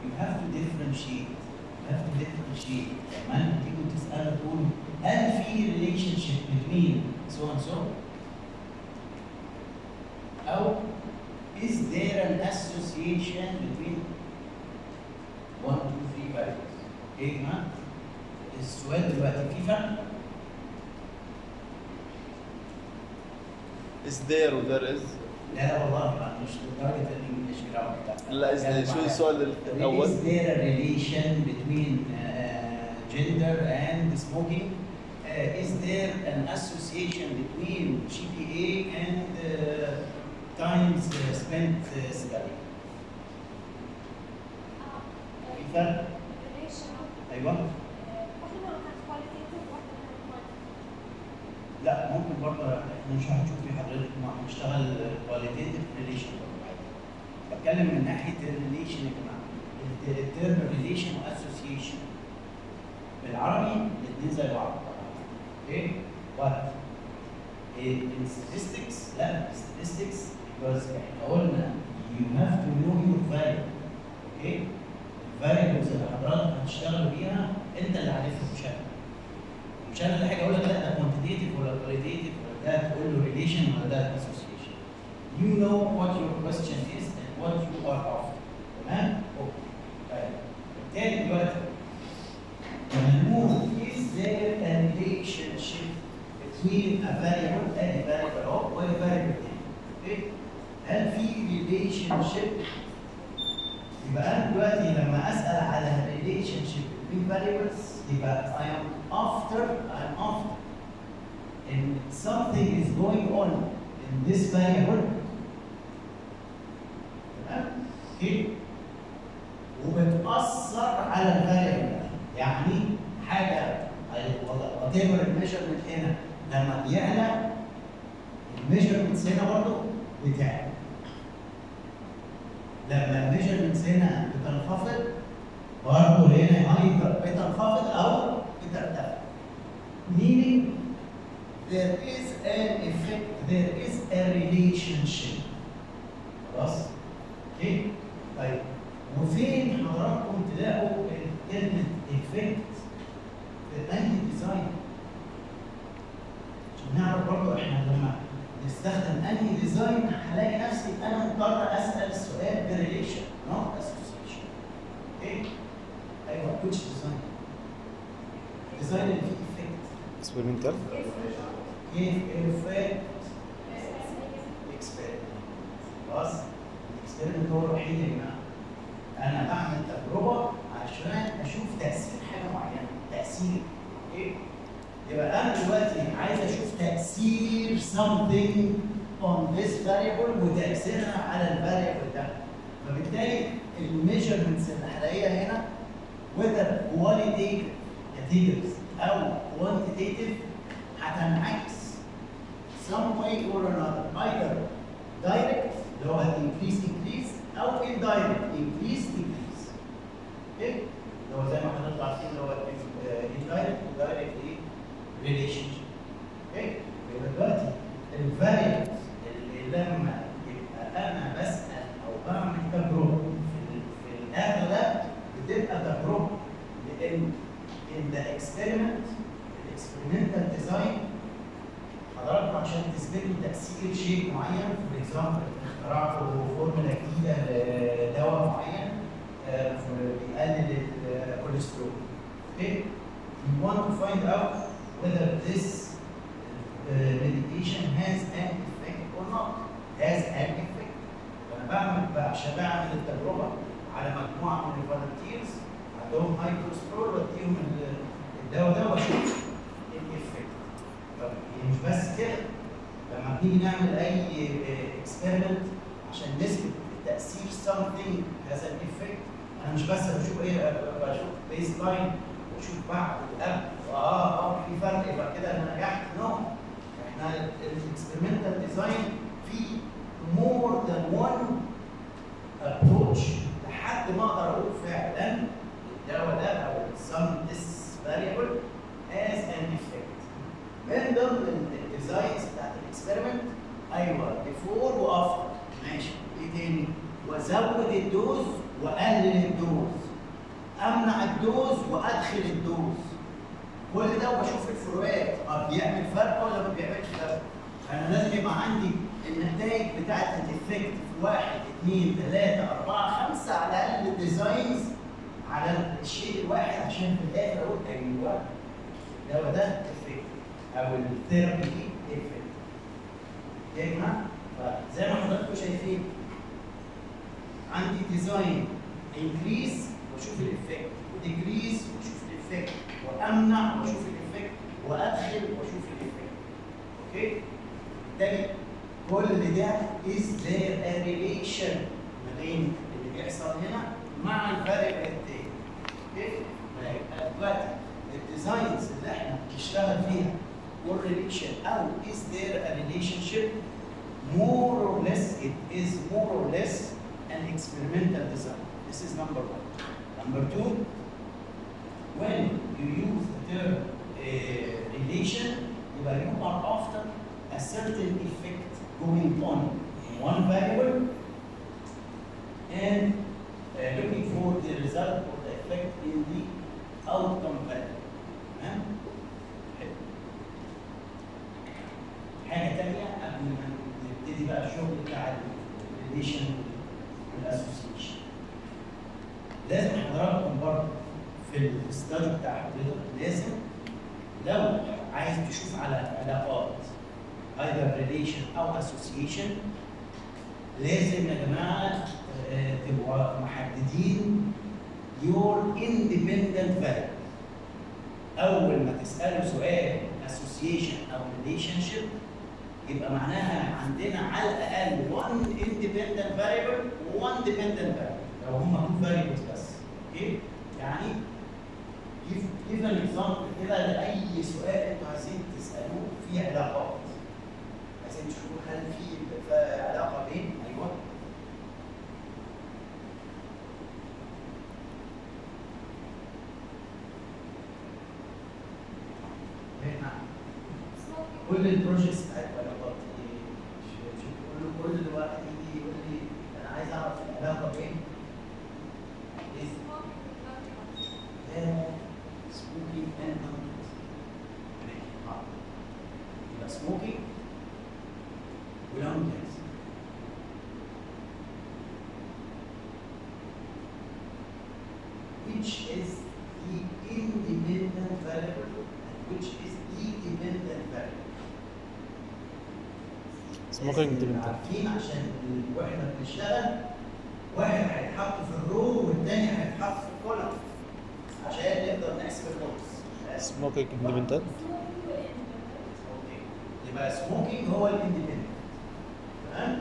you have to differentiate you have to differentiate لما انت تيجي تسال تقول هل في relationship between so and so او is there an association between one two three variables ايه يا جماعه السؤال دلوقتي في فرق is there or there is لا لا والله ما مش لدرجه الانجليش جرامر لا لا is there شو السؤال الاول Is there a relation between uh, gender and smoking? Uh, is there an association between GPA and uh, times uh, spent uh, studying? في فرق؟ ايوه لا ممكن برضه احنا مش هنشوف في حضرتك ما هنشتغل كواليتيف ريليشن بتكلم من ناحيه الريليشن يا جماعه الترم ريليشن واسوسيشن بالعربي الاثنين زي بعض اوكي وات in statistics لا statistics because احنا قلنا you have to know your variable اوكي الفاريبلز اللي حضرتك هتشتغل بيها انت اللي عارفها مش انا مش انا اللي حاجه اقول لك لا ده كوانتيتيف ولا كواليتيف ولا ده تقول له ريليشن ولا ده اسوسيشن you know what your question is and what you are after تمام؟ اوكي طيب بالتالي دلوقتي لما نقول is there a relationship between a variable and a variable اهو ولا variable تاني اوكي؟ هل في relationship يبقى انا دلوقتي لما اسال على relationship between variables يبقى I am after I'm after and something is going on in this variable تمام؟ اوكي؟ وبتأثر على الفاريبل يعني حاجة وات ايفر الميجرمنت هنا لما بيعلى الميجرمنتس هنا برضه بتعلى لما الميجرمنتس هنا بتنخفض برضه هنا ايضا بتنخفض او بترتفع meaning there is an effect there is a relationship خلاص اوكي طيب وفين حضراتكم تلاقوا كلمه effect في انهي ديزاين عشان نعرف برضه احنا لما نستخدم انهي ديزاين هلاقي نفسي انا مضطر اسال السؤال بريليشن نوت اسوسيشن اوكي ايوه which design ديزاين اللي فيه effect experimental كيف effect experiment خلاص الاكسبيرمنت هو الوحيد يا جماعه انا بعمل تجربه عشان اشوف تاثير حاجه معينه تاثير ايه يبقى انا دلوقتي عايز اشوف تاثير something on this variable وتاثيرها على الفاريبل ده فبالتالي الميجرمنتس اللي هلاقيها هنا whether qualitative نتيجه او quantitative هتنعكس some way or another either direct اللي هو increase increase او indirect increase decrease اوكي اللي هو زي ما حضرتك عارفين اللي هو indirect وdirect ايه relationship اوكي يبقى دلوقتي الفاريبلز اللي لما يبقى انا بسال او بعمل تجربه في, ال- في الاغلب بتبقى تجربه لان in the experiment الاكسبيرمنتال ديزاين حضراتكم عشان تثبتوا تاثير شيء معين فور اكزامبل اخترعتوا فورمولا جديده لدواء معين آه، في- بيقلل الكوليسترول اوكي you want to find out whether this uh, medication has an effect or not has an effect فانا بعمل بقى عشان بعمل التجربه على مجموعه من الفولنتيرز عندهم هاي كوليسترول بديهم ال- الدواء ده واشوف الايفكت طب هي مش بس كده لما بنيجي نعمل اي اكسبيرمنت عشان نثبت تاثير something has an effect انا مش بس بشوف ايه بشوف بيز لاين واشوف بعد وقبل اه اه في فرق يبقى كده انا نجحت نو احنا الاكسبيرمنتال ديزاين في مور ذان وان ابروتش لحد ما اقدر اقول فعلا الدواء ده او some this variable has an effect من ضمن الديزاينز بتاعت الاكسبيرمنت ايوه بيفور وافتر ماشي ايه تاني وازود الدوز الدوز واقلل الدوز امنع الدوز وادخل الدوز كل ده وبشوف الفروقات طب بيعمل فرق ولا ما بيعملش فرق انا لازم يبقى عندي النتائج بتاعت الافكت في واحد اثنين ثلاثة أربعة خمسة على الأقل الديزاينز على الشيء الواحد عشان في الآخر أقول أيوه ده ده افكت أو الثيرابي دي افكت يا جماعة فزي ما حضراتكم شايفين عندي ديزاين انكريز واشوف الافكت وديكريز واشوف الافكت وامنع واشوف الافكت وادخل واشوف الافكت اوكي بالتالي كل ده is there a relation ما بين اللي بيحصل هنا مع الفارق التاني اوكي يبقى دلوقتي الديزاينز اللي احنا بنشتغل فيها والريليشن او is there a relationship more or less it is more or less an experimental design this is number one number two when you use the term uh, relation يبقى you are after a certain effect going on in one variable and uh, looking for the result or the effect in the outcome variable. تمام؟ حلو. حاجة تانية قبل ما نبتدي بقى الشغل بتاع الريليشن والاسوسيشن. لازم حضراتكم برضه في الاستادي بتاع حضرتك لازم لو عايز تشوف على علاقات either relation او association لازم يا جماعه آه، تبقوا محددين your independent variable اول ما تسالوا سؤال association او relationship يبقى معناها عندنا على الاقل one independent variable و one dependent variable لو هم two variables بس اوكي يعني give give an example كده لاي سؤال انتوا عايزين تسالوه فيه علاقات عايزين تشوفوا هل في في علاقه بين ايوه هنا كل البروجيكتس بتاعت علاقات كل كل واحد يجي يقول لي انا عايز اعرف العلاقه بين سموكينج اند يبقى سموكينج ولون جاز which is the independent variable and which is the dependent variable سموكينج لازم نبقى ديبندنت عارفين عشان واحنا بنشتغل واحد هيتحط في الرو والتاني هيتحط في الكولم عشان نقدر نحسب النقص سموكينج ديبندنت اوكي يبقى سموكينج هو الاندبندنت تمام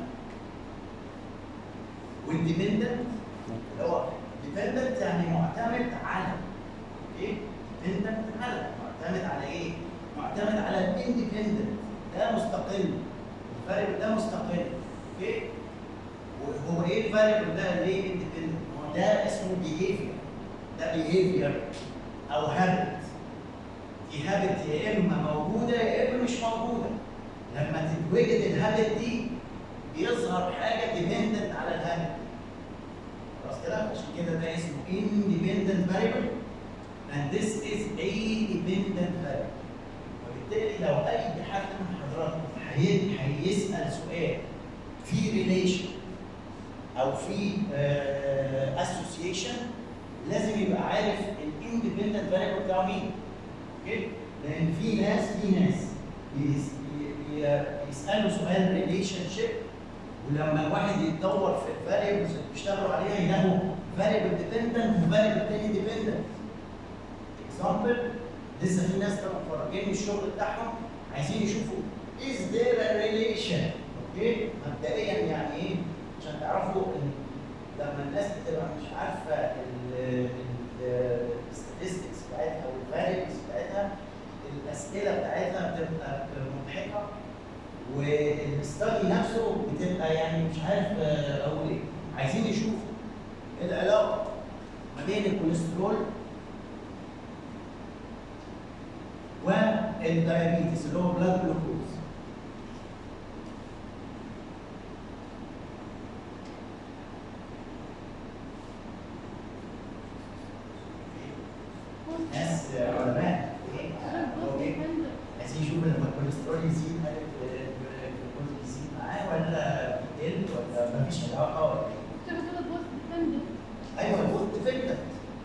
والاندبندنت اللي هو ديبندنت يعني معتمد على اوكي ديبندنت على معتمد على ايه؟ معتمد على الاندبندنت ده مستقل الفاريبل ده مستقل اوكي وهو ايه الفاريبل ده ليه اندبندنت؟ هو ده اسمه بيهيفير ده بيهيفير او هابت في هابت يا اما موجوده يا اما مش موجوده لما تتوجد الهابت دي بيظهر حاجه ديبندنت على الهابت خلاص كده عشان كده ده اسمه independent variable and this is a dependent variable وبالتالي لو اي حد من حضراتكم هي- هيسال سؤال في ريليشن او في اسوسيشن لازم يبقى عارف الاندبندنت فاريبل بتاعه مين اوكي لان في ناس في ناس بيس- بي- بي- بيسالوا سؤال ريليشن شيب ولما الواحد يتدور في الفاريبلز اللي بيشتغلوا عليها يلاقوا فاريبل ديبندنت وفاريبل تاني ديبندنت اكزامبل لسه في ناس كانوا متفرجين من الشغل بتاعهم عايزين يشوفوا is there a relation اوكي مبدئيا يعني ايه عشان تعرفوا ان لما الناس بتبقى مش عارفه الستاتستكس بتاعتها والفاريبلز بتاعتها الاسئله بتاعتها بتبقى مضحكه والستادي نفسه بتبقى يعني مش عارف آه، اقول ايه عايزين يشوفوا العلاقه ما بين الكوليسترول والدايابيتس اللي هو بلاد جلوكوز ناس علماء ايه هو ايه عايزين يشوفوا لما الكوليسترول يزيد هل الجلوكوز يزيد معاه ولا بيقل ولا مفيش علاقه ولا ايه؟ ايوه البوست ديبندنت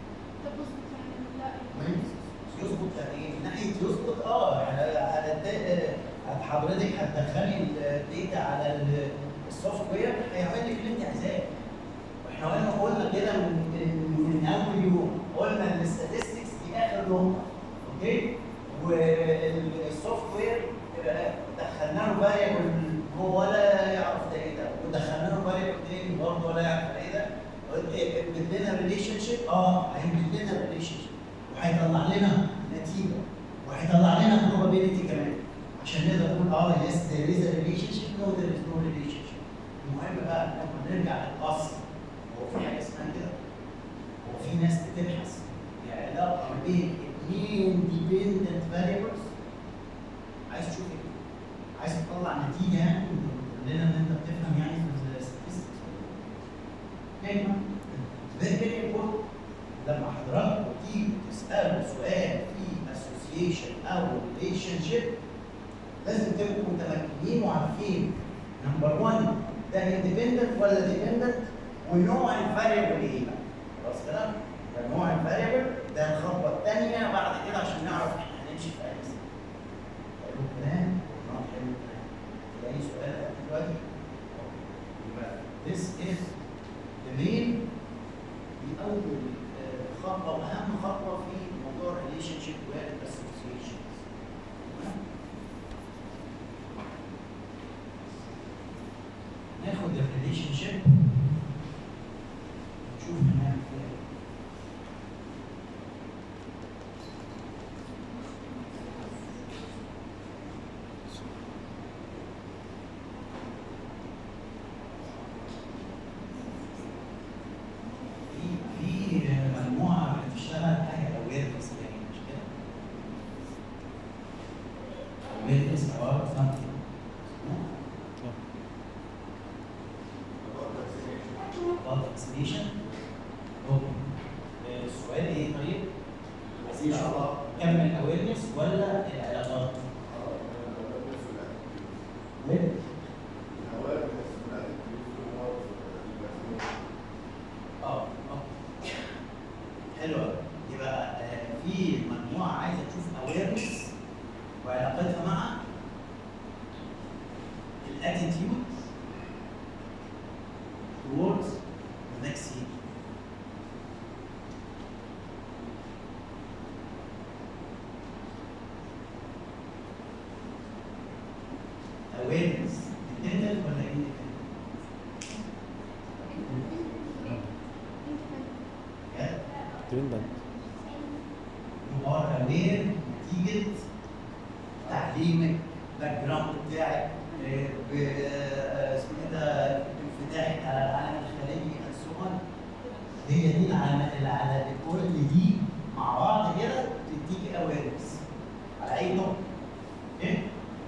يظبط يعني ايه؟ من ناحيه يظبط اه على على الدا- على حضرتك هتدخلي الداتا على ال- السوفت وير هيعمل لك اللي انت عايزاه. واحنا قلنا قلنا كده من من من اول يوم قلنا ان الستاتستكس دي اخر نقطه اوكي؟ والسوفت وير دخلنا له فاريبل هو ولا يعرف ده ايه ده ودخلنا له فاريبل تاني برضه ولا يعرف ده ايه ده بيد لنا ريليشن شيب اه هيبيد لنا ريليشن شيب وهيطلع لنا نتيجه وهيطلع لنا probability كمان عشان نقدر نقول اه يس there is a relationship no there is no relationship المهم بقى لما نرجع للاصل هو في حاجه اسمها كده هو في ناس بتبحث هي علاقه ما بين اثنين dependent variables عايز تشوف ايه؟ عايز تطلع نتيجه يعني تقول لنا ان انت بتفهم يعني في الستاتستكس كلمه فيري فيري امبورتنت لما حضراتكم تيجوا تسالوا سؤال في اسوسيشن او ريليشن شيب لازم تبقوا متمكنين وعارفين نمبر 1 ده اندبندنت ولا ديبندنت ونوع الفاريبل ايه بقى خلاص كده؟ ده نوع الفاريبل ده الخطوه الثانيه بعد كده عشان نعرف احنا هنمشي في اي سنه. حلو الكلام؟ نعم حلو الكلام. في اي سؤال لحد دلوقتي؟ يبقى this is the main دي اول آه، خطوه واهم خطوه في موضوع الريليشن شيب والاسوسيشنز ناخد الريليشن شيب نشوف هنعمل فيها ايه في في مجموعه بتشتغل حاجه اويرنس يعني مش كده؟ اويرنس او something about vaccination اوكي آه، السؤال ايه طيب؟ عايزين نشوف كم الاويرنس ولا العلاقات؟ awareness. اه اوكي حلو قوي يبقى آه، في مجموعه عايزه تشوف اويرنس وعلاقتها مع الاتيتيود towards the vaccine awareness dependent ولا independent؟ Yeah. ديبندنت you are aware نتيجة تعليمك باك جراوند بتاعك آه، ب- آه، اسمه ايه ده انفتاحك على العالم الخارجي and so on هي دي العلامات اللي على كل دي مع بعض كده تديك اويرنس على اي نوع اوكي؟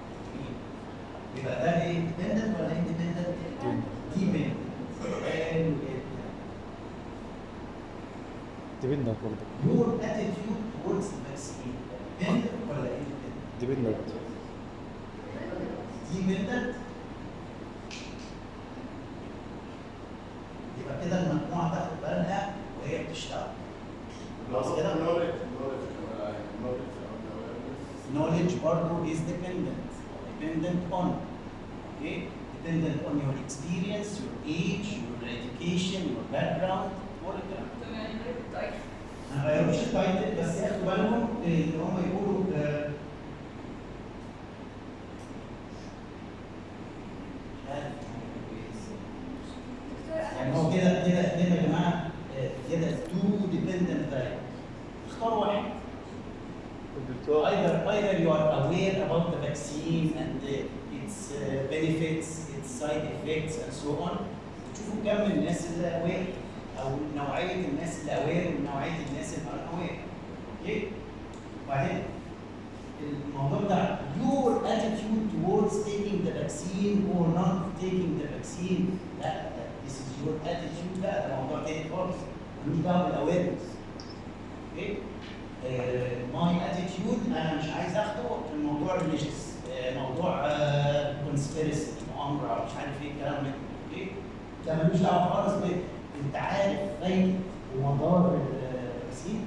يبقى ده ايه ديبندنت ولا اندبندنت؟ ديبندنت حلو جدا ديبندنت برضه your attitude towards the vaccine dependent ولا independent؟ ديبندنت dependent يبقى كده المجموعة تاخد بالها وهي بتشتغل خلاص كده؟ knowledge برضه is dependent dependent on okay dependent on your experience your age your education your background كل الكلام ده ما غيروش التايتل بس ياخدوا بالهم ان هم يقولوا آه، مش عارف يعني هو كده كده كده يا جماعه آه، كده تو ديبندنت فاريبل اختاروا واحد الدكتور either either you are aware about the vaccine and uh, its uh, benefits, its side effects and so on. تشوفوا كم الناس اللي aware او نوعيه الناس اللي aware ونوعيه الناس اللي are aware. اوكي؟ وبعدين الموضوع ده your attitude towards taking the vaccine or not taking the vaccine لا this is your attitude لا ده موضوع تاني خالص ملوش دعوه بالاويرنس. اوكي؟ ماي اتيتيود انا مش عايز اخده في الموضوع ريليجيوس موضوع كونسبيرسي مؤامره مش عارف ايه الكلام ده اوكي ده ملوش دعوه خالص ب انت عارف فايده ومدار الرسيم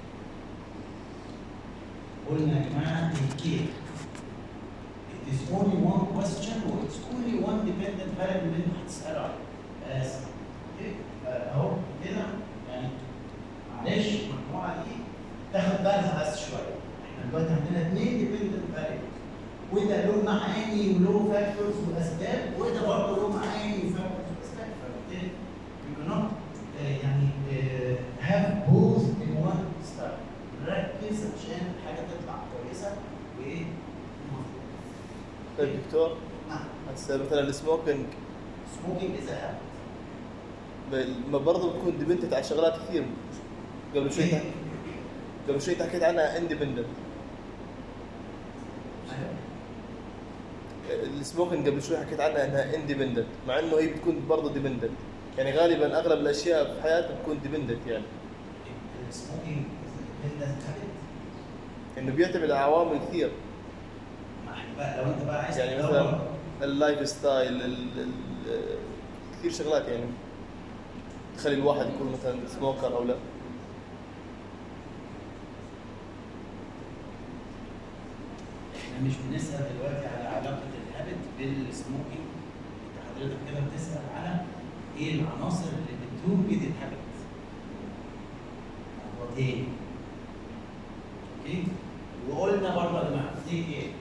قلنا يا جماعه الكير It is only one question or it's only one dependent variable اللي انت هتسأله عليه. بس اوكي اهو كده يعني معلش المجموعه دي تاخد بالها بس شويه. احنا دلوقتي عندنا اثنين dependent variables وده له معاني وله فاكتورز واسباب وده برضه له معاني وفاكتورز واسباب فبالتالي you cannot uh, يعني uh, have both in one style. ركز عشان الحاجه تطلع كويسه وايه؟ مظبوطه. طيب دكتور نعم هسه مثلا السموكينج سموكينج از هابت ما برضه بتكون ديبندنت على شغلات كثير قبل شوي تح- قبل شوي حكيت عنها اندبندنت السموكينج قبل شوي حكيت عنها انها اندبندنت مع انه هي بتكون برضه ديبندنت يعني غالبا اغلب الاشياء في حياتنا بتكون ديبندنت يعني السموكينج از هابت انه بيعتمد على عوامل كثير ما احنا بقى لو انت بقى عايز يعني تدور- مثلا اللايف ستايل ال- ال- كثير شغلات يعني تخلي الواحد يكون مثلا سموكر او لا احنا مش بنسال دلوقتي على علاقه الهابت بالسموكينج انت حضرتك كده بتسال على ايه العناصر اللي بتوجد الهابت هو تاني اوكي وقلنا برضه يا جماعه دي ايه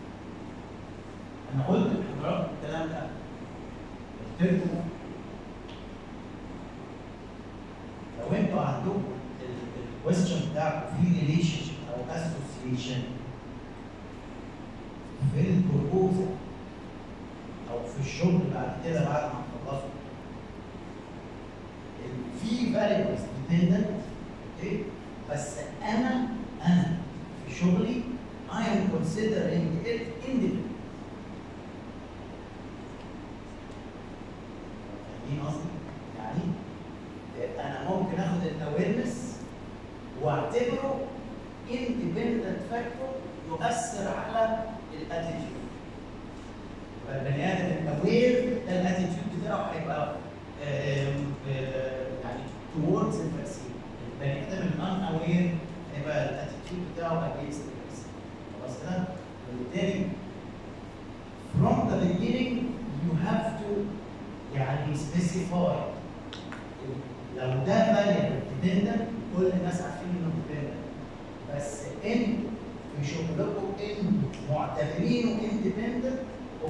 انا قلت لحضراتكم الكلام ده قلت لكم لو انتوا عندكم الكويستشن بتاعكم في ريليشن او اسوسيشن في البروبوزل او في الشغل بعد كده بعد ما تخلصوا ال- في فاريبلز ديبندنت اوكي بس انا انا في شغلي I am considering it independent فاهمين قصدي؟ يعني انا ممكن اخد الاويرنس واعتبره independent factor يؤثر على الاتيتيود البني ادم الاوير ده الاتيتيود بتاعه هيبقى آم، آه، يعني towards الفاكسين البني ادم الان اوير هيبقى الاتيتيود بتاعه against الفاكسين خلاص كده وبالتالي from the beginning you have to يعني specify لو ده variable dependent كل الناس عارفين انه dependent بس انتوا في شغلكم انتوا معتبرينه independent of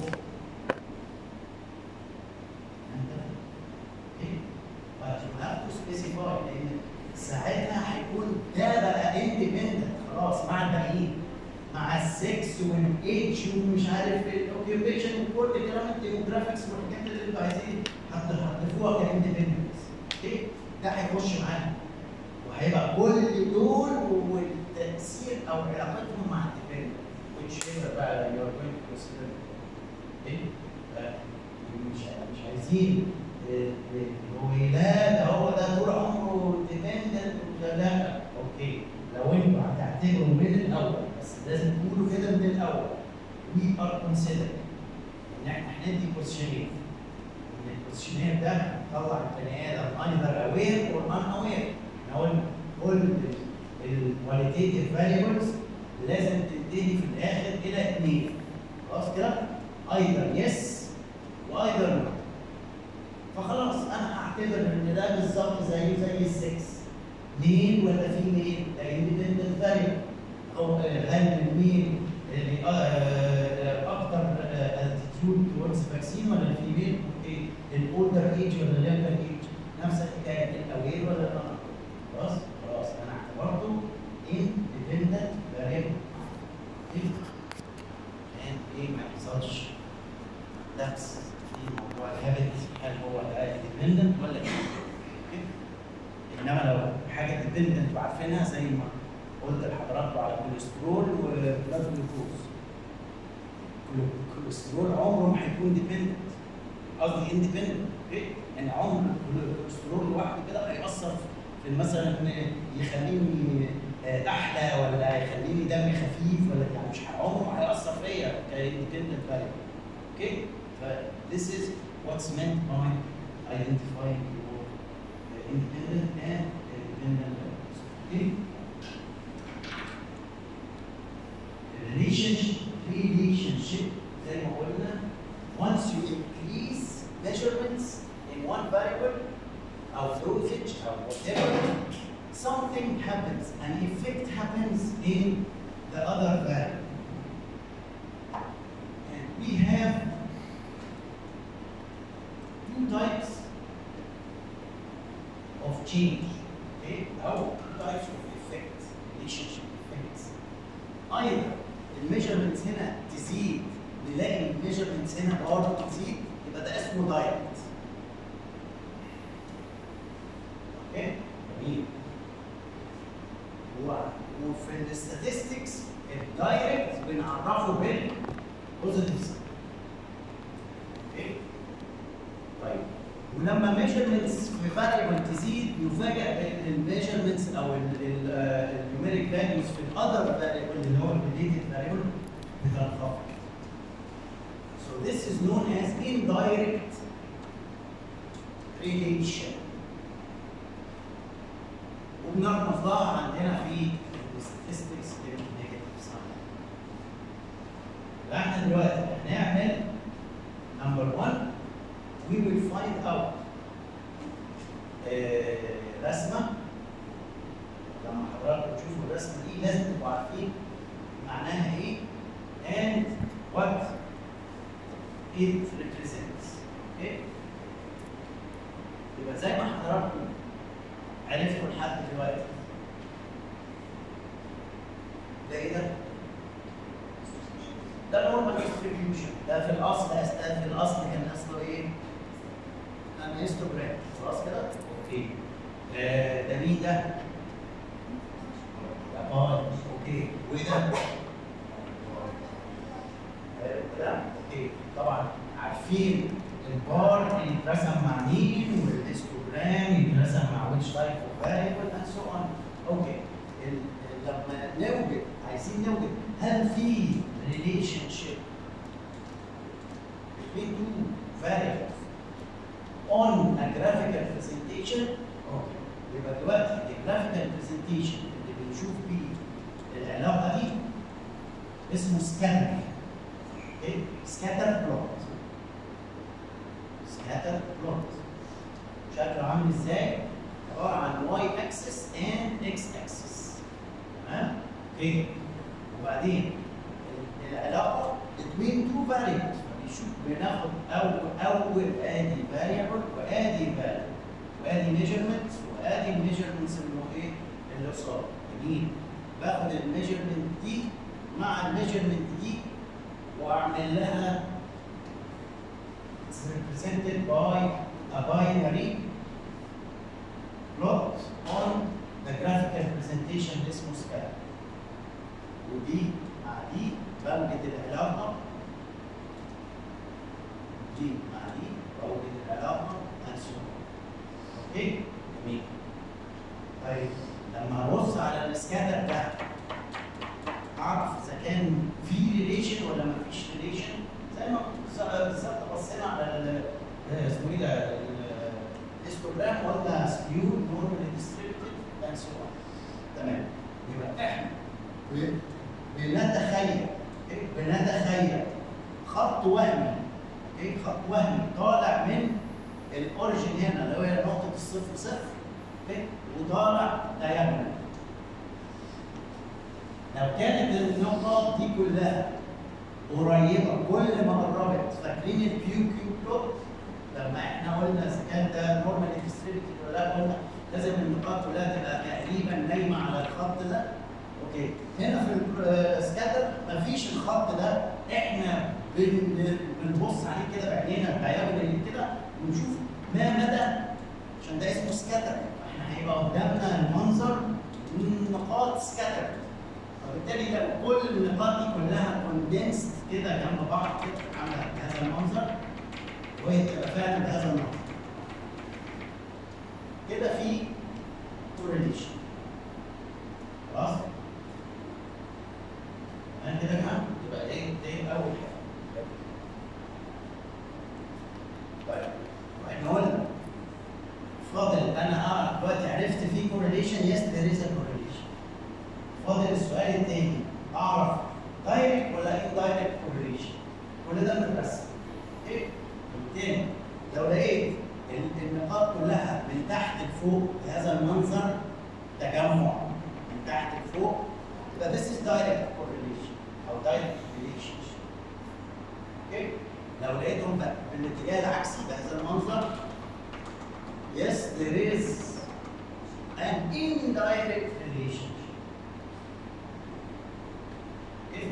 إيه؟ but you have to specify لان ساعتها هيكون ده بقى independent خلاص مع الباقيين مع السكس والايدج ومش عارف الاوكيوبيشن وكل الكلام الديموجرافيكس والحاجات اللي انتوا عايزين هتضيفوها كاندبندنس اوكي ده هيخش معانا وهيبقى كل دول والتاثير او علاقتهم مع الديبندنت which is بقى you are going to consider ايه آه، مش مش عايزين آه، آه، هو لا ده هو ده طول عمره ديبندنت لا اوكي لو انتوا هتعتبروا من الاول بس لازم تقولوا كده من الاول we are considering ان احنا هندي كويشنير ان الكويشنير ده هيطلع البني ادم either aware or unaware احنا قلنا كل الكواليتيف فاريبلز لازم تنتهي في الاخر الى اثنين خلاص كده either yes وايضر no فخلاص انا هعتبر ان ده بالظبط زيه زي السكس ميل ولا في ميل ده اندبندنت فاريبل او آه، هل الميل اللي آه، آه، اكتر اتيتيود towards فاكسين ولا الفيميل اوكي الاولدر ايج ولا اليونجر ايج نفس الحكايه الاوير ولا لا خلاص خلاص انا اعتبرته اندبندنت فاريبل عشان ايه ما يحصلش لبس في موضوع الهابت هل هو ده ديبندنت ولا لا أوكي؟ انما لو حاجه ديبندنت وعارفينها زي ما قلت لحضراتكم على الكوليسترول وبلاد جلوكوز الكوليسترول عمره ما هيكون ديبندنت قصدي اندبندنت اوكي يعني عمر الكوليسترول لوحده كده هيأثر في مثلا يخليني آه، احلى ولا هيخليني دمي خفيف ولا يعني مش عمره ما هيأثر فيا كاندبندنت فاريبل اوكي ف this is what's meant by identifying your uh, independent and dependent variables okay relationship relationship زي ما قلنا once you increase measurements in one variable or dosage or whatever something happens an effect happens in the other variable and we have two types of change okay or two types of effects relationship effects either الميجرمنتس هنا تزيد نلاقي الميجرمنتس هنا برضه تزيد يبقى ده اسمه دايركت اوكي جميل و- وفي الاستاتستكس الدايركت بنعرفه بالبوزيتيف ساين اوكي طيب ولما ميجرمنتس في فاريبل تزيد يفاجئ ان الميجرمنتس او النيوميريك فاليوز في الاذر فاريبل اللي هو الريليتد فاريبل بتنخفض. So this is known as indirect relation. وبنرمز لها عندنا في statistics بالنيجاتيف ساين. احنا دلوقتي هنعمل نمبر 1 we will find out آه، رسمه لما حضراتكم تشوفوا الرسمه دي لازم تبقوا عارفين معناها ايه and what it represents اوكي يبقى زي ما حضراتكم عرفتوا لحد دلوقتي ده ايه ده؟ ده نورمال ديستريبيوشن ده في الاصل ده في الاصل كان اصله ايه؟ كان هيستوجرام خلاص كده؟ اوكي آه، ده مين ده؟ ده باي اوكي وايه ده؟ حلو كده؟ اوكي طبعا عارفين البار يترسم مع مين والهيستوجرام يترسم مع which type of variable and so on اوكي ال- لما نوجد عايزين نوجد هل في relationship between two variables on a graphical presentation اوكي يبقى دلوقتي الجرافيكال presentation اللي بنشوف بيه العلاقه دي اسمه سكاتر اوكي سكاتر بلوت سكاتر بلوت شكله عامل ازاي؟ عباره عن واي اكسس اند اكس اكسس تمام؟ اوكي وبعدين ال- العلاقه between two variables فبنشوف بناخد اول اول ادي variable وادي variable وادي measurements وادي measurements اللي هو ايه؟ اللي قصاد جميل باخد الميجرمنت دي مع الميجرمنت دي واعمل لها it's represented by a binary plot on the graphical presentation اللي اسمه سكالا ودي مع دي بوجد العلاقه دي مع دي بوجد العلاقه and so on. اوكي جميل طيب لما ابص على السكاتر ده اعرف اذا كان في ريليشن ولا ما فيش ريليشن زي ما بالظبط بصينا على ال- آه، اسمه ايه ده الهيستوجرام ولا سكيو نورمال ديستريبيوتد اند سو اون تمام يبقى احنا ب- بنتخيل إيه؟ بنتخيل خط وهمي ايه خط وهمي طالع من الاوريجن هنا اللي هي نقطه الصفر صفر اوكي وطالع دايجونال لو كانت النقاط دي كلها قريبه كل ما قربت فاكرين الكيو كيو بلوت لما احنا قلنا اذا كان ده نورمال ديستريبيوتد ولا لا قلنا لازم النقاط كلها تبقى تقريبا نايمه على الخط ده اوكي هنا في السكاتر مفيش الخط ده احنا بن- بنبص عليه كده بعينينا بعيننا كده ونشوف ما مدى عشان ده اسمه سكاتر احنا هيبقى قدامنا المنظر من نقاط سكاتر فبالتالي لو كل النقاط دي كلها كوندنسد كده جنب بعض كده عامله بهذا المنظر وهي تبقى فعلا بهذا المنظر كده في كورليشن خلاص correlation yes there is a correlation فاضل السؤال التاني اعرف direct ولا indirect correlation كل ده مترسم اوكي بالتالي لو لقيت ال- النقاط كلها من تحت لفوق بهذا المنظر تجمع من تحت لفوق يبقى this is direct correlation او direct relationship اوكي لو لقيتهم بقى بالاتجاه العكسي بهذا المنظر yes there is an indirect relationship اوكي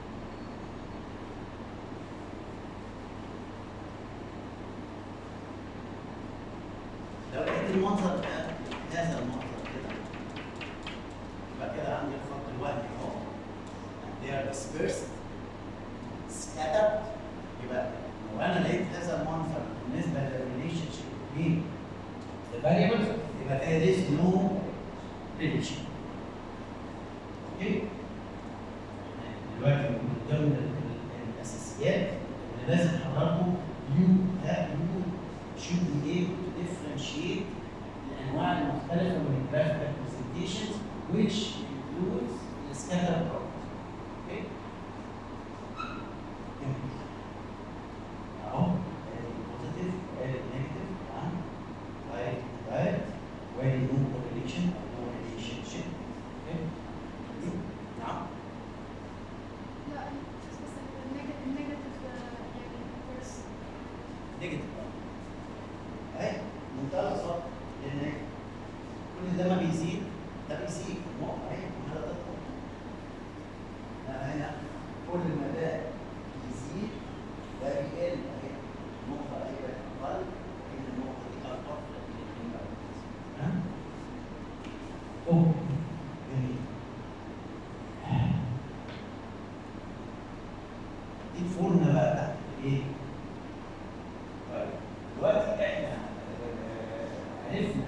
لو لقيت المنظر ده هذا المنظر كده يبقى كده عندي الخط الوهمي اهو they are dispersed scattered يبقى لو انا لقيت هذا المنظر بالنسبه للريليشن شيب بين the variables يبقى there is no relation اوكي دلوقتي من ضمن ال- ال- الاساسيات اللي لازم حضراتكم you have you should be able to differentiate الانواع المختلفه من الجرافيكال presentations which includes the scatter plot. Okay? اهو بوزيتيف نيجاتيف تمام دايركت دايركت وادي نو كورليشن او نو ريليشن شيب نعم لا بس النيجاتيف النيجاتيف يعني فيرست نيجاتيف اهي منتهى البساطه لان كل ده ما بيزيد ده بيزيد النقطه اهي عماله تطلع لا هنا كل ما ده بيزيد ده بيقل اهي النقطه اهي بقت اقل وهنا النقطه دي اكبر لكن الاثنين بقوا تمام اوه جميل دي الفورمولا بقى بتاعت الايه؟ طيب دلوقتي احنا آه، عرفنا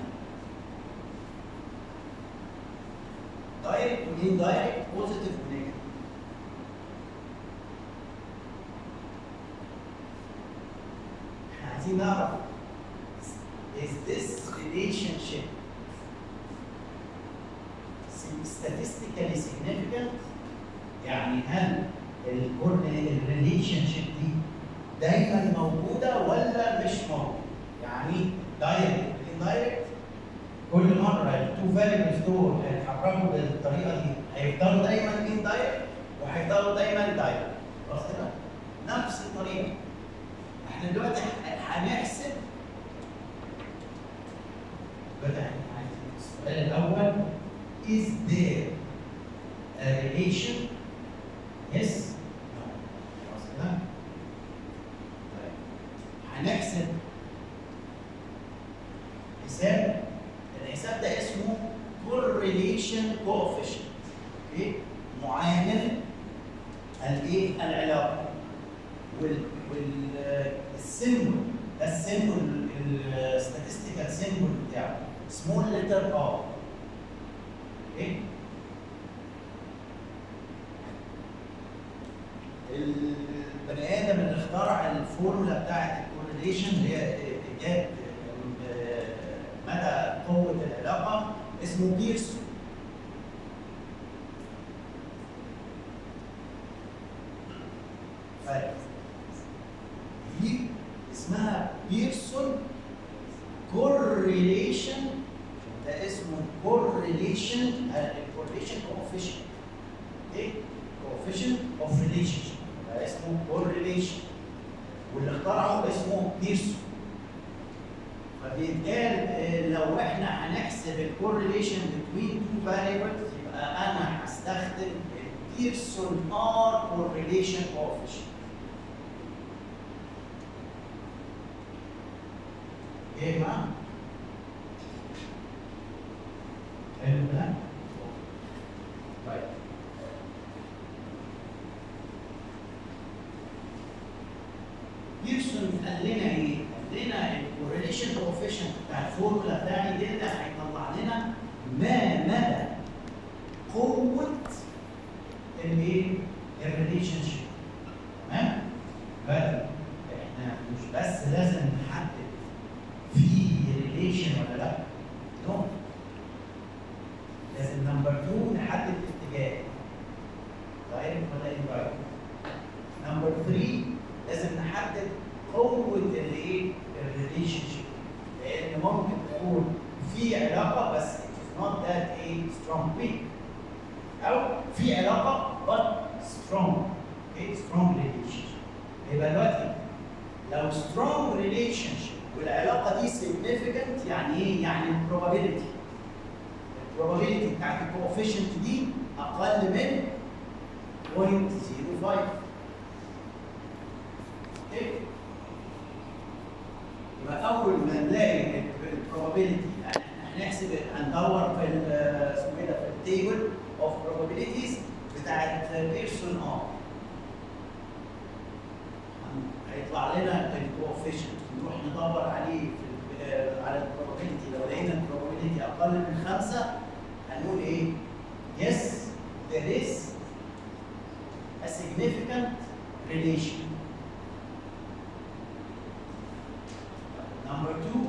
دايركت ومين دايركت بوزيتيف ونيجاتيف احنا عايزين نعرف is this relationship statistically significant يعني هل الريليشن شيب دي دايما موجوده ولا مش موجوده؟ يعني دايركت اندايركت كل مره التو فاريبلز دول هيتحركوا بالطريقه دي هيفضلوا دايما اندايركت وهيفضلوا دايما دايركت خلاص كده؟ نفس الطريقه احنا دلوقتي ح- هنحسب بدأ عايزين السؤال الاول is there a relation yes no خلاص كده طيب هنحسب حساب الحساب ده اسمه correlation coefficient اوكي معامل الايه العلاقه وال وال السيمبل ده السيمبل الستاتستيكال سيمبل بتاعه سمول لتر ار اوكي البني ادم اللي اخترع الفورمولا بتاعت الكورليشن اللي هي جاب مدى قوه العلاقه اسمه بيرسون طيب دي اسمها بيرسون كورليشن ده اسمه كورليشن الكورليشن كوفيشنت ايه كوفيشنت اوف ريليشن ده اسمه كورليشن واللي اخترعه اسمه بيرسون فبيتقال آه، لو احنا هنحسب الكورليشن بين تو فاريبلز يبقى انا هستخدم البيرسون ار كورليشن كوفيشنت ايه يا جماعه؟ حلو ده؟ طيب بيرسون قال لنا ايه؟ قال لنا الكورليشن كوفيشنت بتاع الفورمولا بتاعي دي اللي هيطلع لنا ما مدى قوة الايه؟ الريليشن شيب تمام؟ بدل احنا مش بس لازم نحدد في ريليشن ولا لا؟ نو لازم نمبر 2 نحدد الاتجاه دايركت ولا اندايركت نمبر 3 لازم نحدد قوه الايه الريليشن شيب لان ممكن تكون في علاقه بس it is not that a strong link او في علاقه but strong okay strong relationship يبقى دلوقتي لو strong relationship والعلاقه دي significant يعني ايه؟ يعني probability البروبابيلتي بتاعت الكوفيشنت دي اقل من 0.05 اوكي يبقى اول ما نلاقي البروبابيلتي هنحسب هندور في ال- اسمه ايه ده في التيبل اوف probabilities بتاعت بيرسون ار هيطلع لنا الكوفيشنت نروح ندور عليه في ال- على البروبابيلتي لو لقينا البروبابيلتي اقل من خمسه هنقول ايه؟ yes there is a significant relation. Number two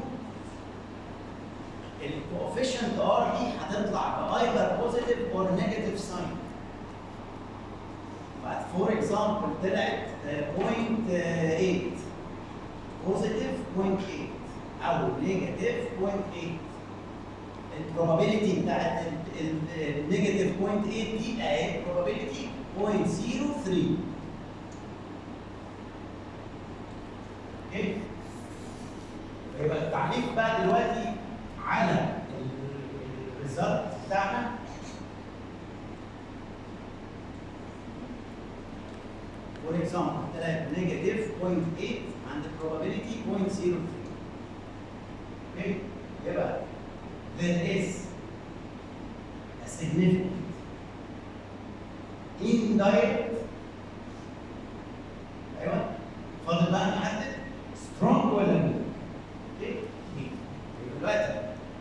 الكوفيشنت ار دي هتطلع بايذر بوزيتيف اور نيجاتيف ساين. بعد فور اكزامبل طلعت 0.8 بوزيتيف 0.8 او نيجاتيف 0.8 البروبابيلتي بتاعت النيجاتيف 0.8 دي اهي probability 0.03 اوكي يبقى التعليق بقى دلوقتي على الريزلت بتاعنا فور اكزامبل طلعت نيجاتيف 0.8 عند probability 0.03 اوكي يبقى there is a significant indirect ايوه فاضل بقى نحدد strong ولا weak اوكي weak. يبقى دلوقتي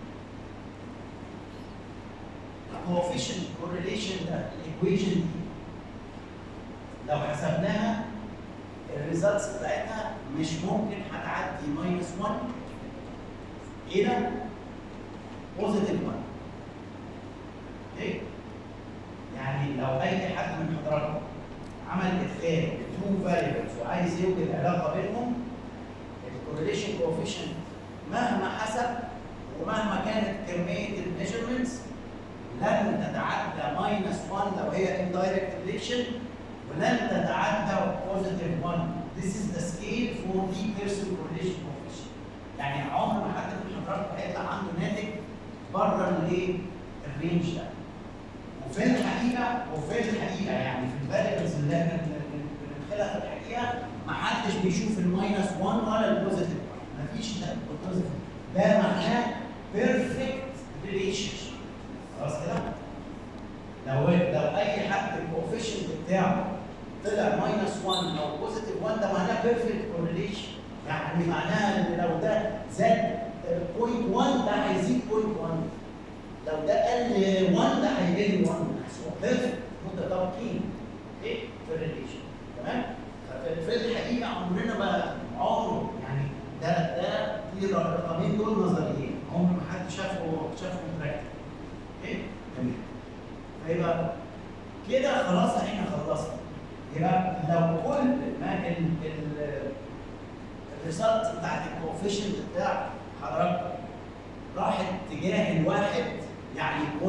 coefficient correlation ده الايكويشن دي لو حسبناها الريزلتس بتاعتها مش ممكن هتعدي ماينس 1 الى بوزيتيف 1 اوكي يعني لو اي حد من حضراتكم عمل ادخال تو فاريبلز وعايز يوجد علاقه بينهم الكورليشن كوفيشنت مهما حسب ومهما كانت كميه الميجرمنتس لن تتعدى ماينس 1 لو هي اندايركت ريليشن ولن تتعدى بوزيتيف 1 This is the scale for the person correlation coefficient يعني عمر ما حد من حضراتكم هيطلع عنده ناتج بره الايه؟ الرينج ده. وفي الحقيقه وفي الحقيقه يعني في الفاريبلز اللي احنا بن- بن- بندخلها في الحقيقه ما حدش بيشوف الماينس 1 ولا البوزيتيف 1 ما فيش ده البوزيتيف ده معناه بيرفكت ريليشن خلاص كده؟ لو لو اي حد الكوفيشنت بتاعه طلع ماينس 1 او بوزيتيف 1 ده معناه بيرفكت كورليشن يعني معناها ان لو ده زاد 0.1 ده هيزيد 0.1 لو ده قل 1 ده هيقل 1 هو بيرفكت متطابقين اوكي في الريليشن تمام ففي في الحقيقه عمرنا ما عمره يعني ده ده دي الرقمين دول نظريين عمر ما حد شافه شافهم براكتيكال اوكي تمام فيبقى كده خلاص احنا خلصنا يبقى لو كل ما ال ال الريزلت بتاعت الكوفيشنت بتاع حضرتك راحت تجاه الواحد يعني 0.8 0.9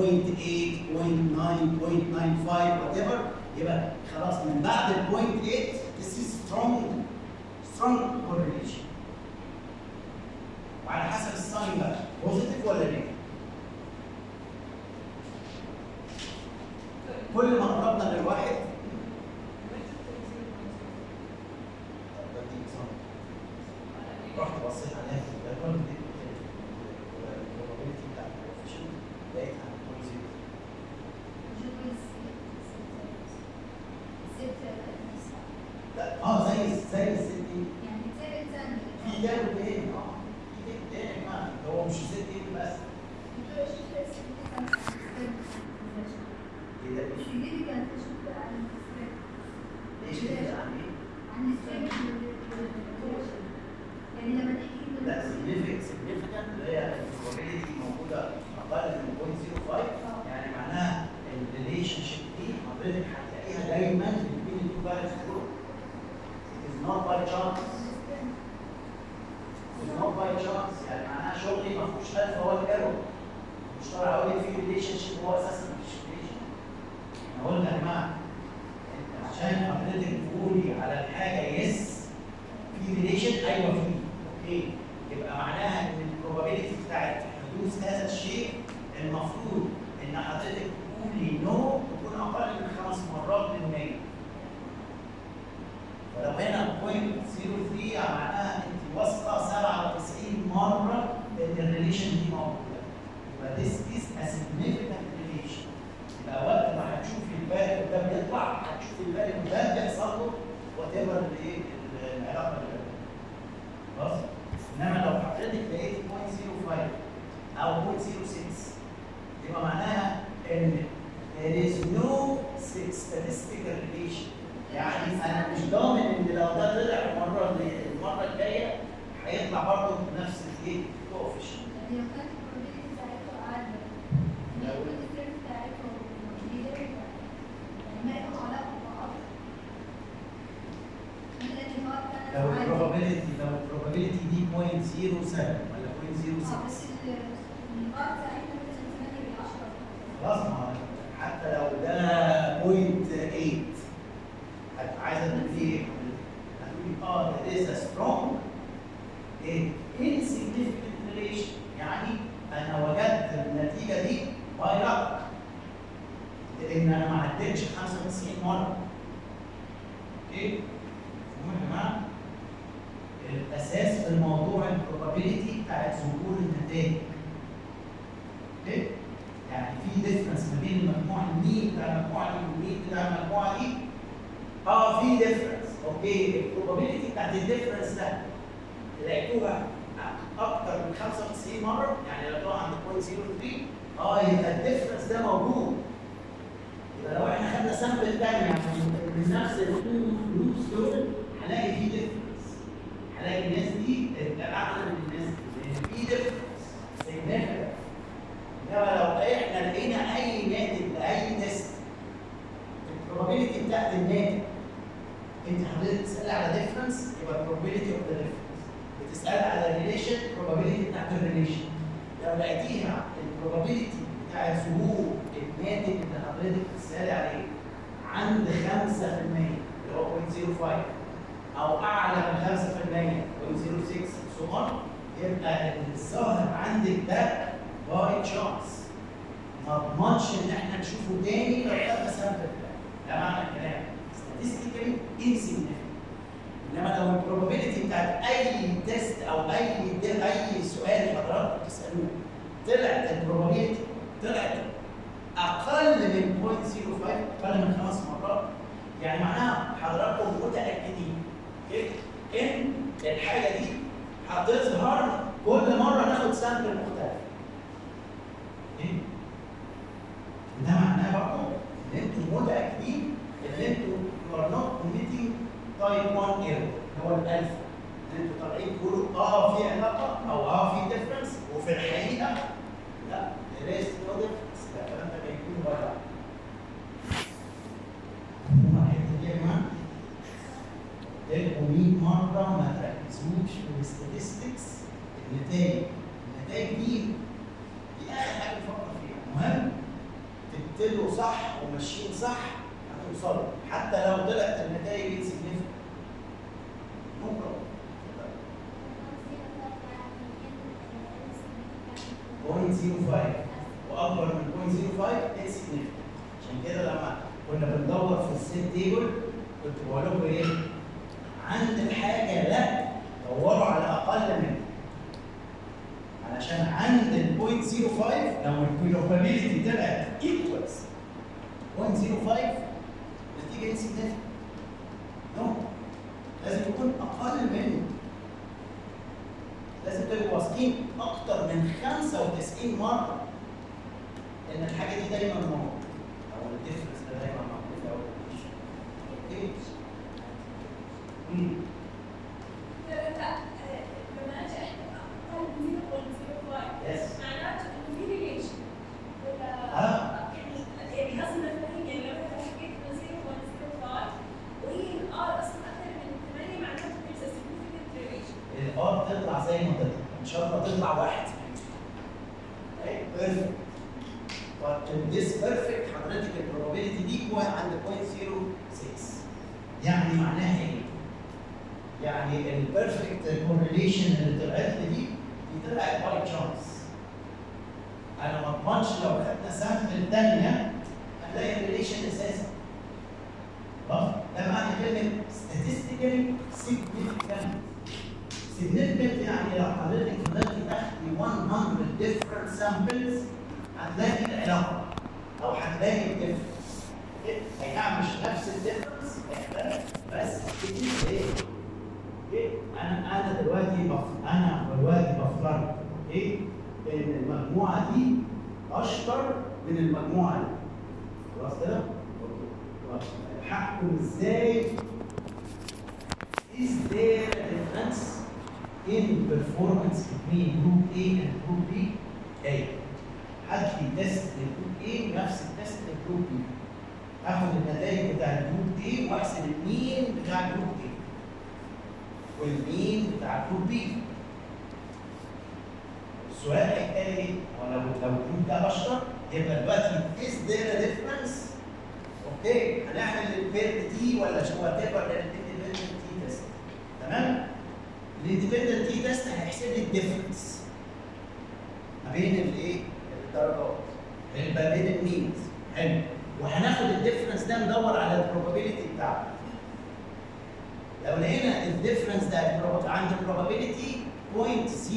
0.95 وات ايفر يبقى خلاص من بعد ال 0.8 this is strong strong correlation وعلى حسب الساين بقى بوزيتيف ولا نيجاتيف كل ما قربنا للواحد بدي example. رحت بصيت عليها في الجدول لقيت البروبابيلتي بتاع الكوفيشنت لقيتها 0 لا اه زي زي الست دي في جانب تاني اه في جانب تاني ما هو مش ست دي بس ايه ده ليش كده عن ايه؟ لا significant significant اللي هي البروبابيلتي موجوده اقل من المفروض ان حضرتك تقولي نو تكون اقل من خمس مرات من 100 فلو هنا 0.03 معناها انت واثقه 97 مره ان الريليشن دي موجوده يبقى this is a significant relation يبقى وقت ما هتشوفي الفاليو ده بيطلع هتشوفي الفاليو ده بيحصل له وات ايفر الايه العلاقه اللي بينهم. خلاص انما لو حضرتك لقيت 0.05 او 0.06 يبقى معناها ان there is no statistical relation يعني انا مش ضامن ان لو ده طلع المره اللي المره الجايه هيطلع برضه بنفس الايه coefficient يعني لو كانت البروبابيلتي بتاعته أعلى لو الديفرنس بتاعته كبيرة يبقى يعني ما له علاقة بأكتر لكن هو كان لو عالي. البروبابيلتي لو البروبابيلتي دي 0.07 ولا 0.06 اه بس البار بتاعتنا مثلا 8 ل 10 خلاص ما هو حتى لو ده 0.8 هت- عايزه تقولي ايه؟ هتقولي اه there is a strong ايه؟ insignificant relation يعني انا وجدت النتيجه دي باي luck لان انا ما عدتش 95 مره اوكي؟ مفهوم يا جماعه؟ الاساس في الموضوع البروبابيلتي بتاعت ظهور النتائج اوكي؟ يعني في ديفرنس ما بين المجموعه المين بتاع المجموعه دي والمين بتاع المجموعه دي اه في ديفرنس اوكي البروبابيلتي بتاعت الديفرنس ده لقيتوها اكتر من 95 مره يعني لقيتوها عند 0.03 اه يبقى الديفرنس ده موجود يبقى لو احنا خدنا سامبل تاني من نفس الجروبس دول هنلاقي في ديفرنس هنلاقي الناس دي اعلى من الناس دي لان في ديفرنس significant انما لو احنا لقينا اي ناتج لاي تيست البروبابيلتي بتاعت الناتج انت حضرتك بتسالي على ديفرنس يبقى البروبابيلتي اوف ذا ديفرنس بتسالي على ريليشن البروبابيلتي بتاعت الريليشن لو لقيتيها البروبابيلتي بتاعت ظهور الناتج اللي حضرتك بتسالي عليه عند 5% اللي هو 0.05 او اعلى من 5% 0.06 سمر يبقى الظاهر عندك ده باي تشانس ما اضمنش ان احنا نشوفه تاني لو خدنا سامبل ده ده معنى الكلام statistically insignificant انما لو البروبابيلتي بتاعت اي تيست او اي اي سؤال حضراتكم بتسالوه طلعت البروبابيلتي طلعت اقل من 0.05 اقل من خمس مرات يعني معناها حضراتكم متاكدين اوكي ان الحاجه دي هتظهر كل مره ناخد سامبل مختلف ايه؟ ده معناه برضه ان انتوا متاكدين ان انتوا you are not committing type 1 error اللي هو الالفا ان انتوا طالعين تقولوا اه في علاقه او اه في ديفرنس وفي الحقيقه لا there is no difference ده الكلام ده بيكون ورا مفهوم الحته دي يا جماعه؟ تلقوا 100 مره ما تركزوش في الستاتستكس النتائج النتائج دي دي اخر حاجه نفكر فيها المهم تبتدوا صح وماشيين صح هتوصلوا حتى لو طلعت النتائج انسيجنيفيكانت نو بروبلم 0.05 واكبر من 0.05 انسيجنيفيكانت عشان كده لما كنا بندور في السيت تيبل كنت بقول لكم ايه؟ عند الحاجه لا دوروا على اقل منها علشان عند ال 0.05 لو البروبابيلتي طلعت ايكوالز 0.05 نتيجه انسيجنيفيكانت نو لازم يكون اقل منه لازم تبقوا واثقين اكتر من 95 مره ان الحاجه دي دايما موجوده او الديفرنس ده دايما موجود او اوكي مم. يس اه الار تطلع زي ما تطلع ان شاء الله تطلع واحد بيرفكت this بيرفكت حضرتك البروبابيلتي دي كوي عند 0.06 يعني معناها ايه؟ يعني البيرفكت كورليشن اللي طلعت لي دي دي طلعت باي تشانس انا ما اضمنش لو خدنا سامبل ثانيه هنلاقي الريليشن اساسا خلاص ده معنى كلمه statistically significant significant يعني لو حضرتك فضلتي تاخدي 100 different samples هتلاقي العلاقه او هتلاقي الديفرنس اي نعم مش نفس الديفرنس بس كتير ايه ايه انا انا دلوقتي بف... انا دلوقتي بفترض ايه ان المجموعه دي اشطر من المجموعه دي خلاص كده؟ خلاص. هحكم ازاي is there a difference in performance between group A and group B؟ ايه هات لي تيست للجروب A ونفس التيست للجروب B اخد النتائج بتاع الجروب A واحسب المين بتاع الجروب A والمين بتاع الجروب B السؤال هيتقال ايه؟ هو لو لو الجروب ده اشطر يبقى دلوقتي is there a difference؟ اوكي هنعمل البيرد تي ولا شو وات ايفر الاندبندنت تي تيست تمام؟ الاندبندنت تي تيست هيحسب لي الديفرنس ما بين الايه؟ الدرجات ما بين المينز حلو وهناخد الديفرنس ده ندور على البروبابيلتي بتاعته لو لقينا الديفرنس ده البروب- عند البروبابيلتي 0.06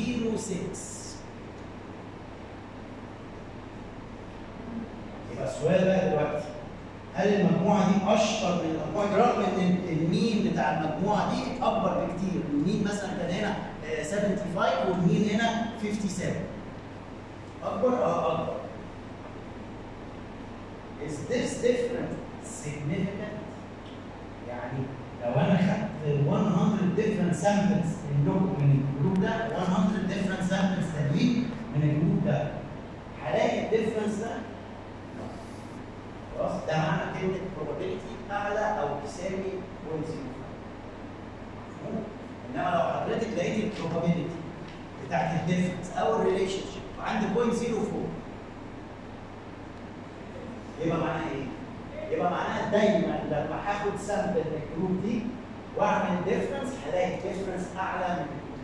يبقى السؤال بقى دلوقتي هل المجموعه دي اشطر من المجموعه دي رغم ان المين بتاع المجموعه دي اكبر بكتير المين مثلا كان هنا آه، 75 والمين هنا 57 اكبر اه اكبر is this different significant يعني لو انا خدت 100 different samples من جروب من الجروب ده 100 different samples تانيين من الجروب ده هلاقي الديفرنس ده خلاص ده معنى كلمه probability اعلى او تساوي 0.05 مفهوم؟ انما لو حضرتك لقيت البروبابيلتي بتاعت الديفرنس او الريليشن شيب عند 0.04 يبقى معناها ايه؟ يبقى معناها دايما لما هاخد سامبل من الجروب دي واعمل ديفرنس هلاقي الديفرنس اعلى من الجروب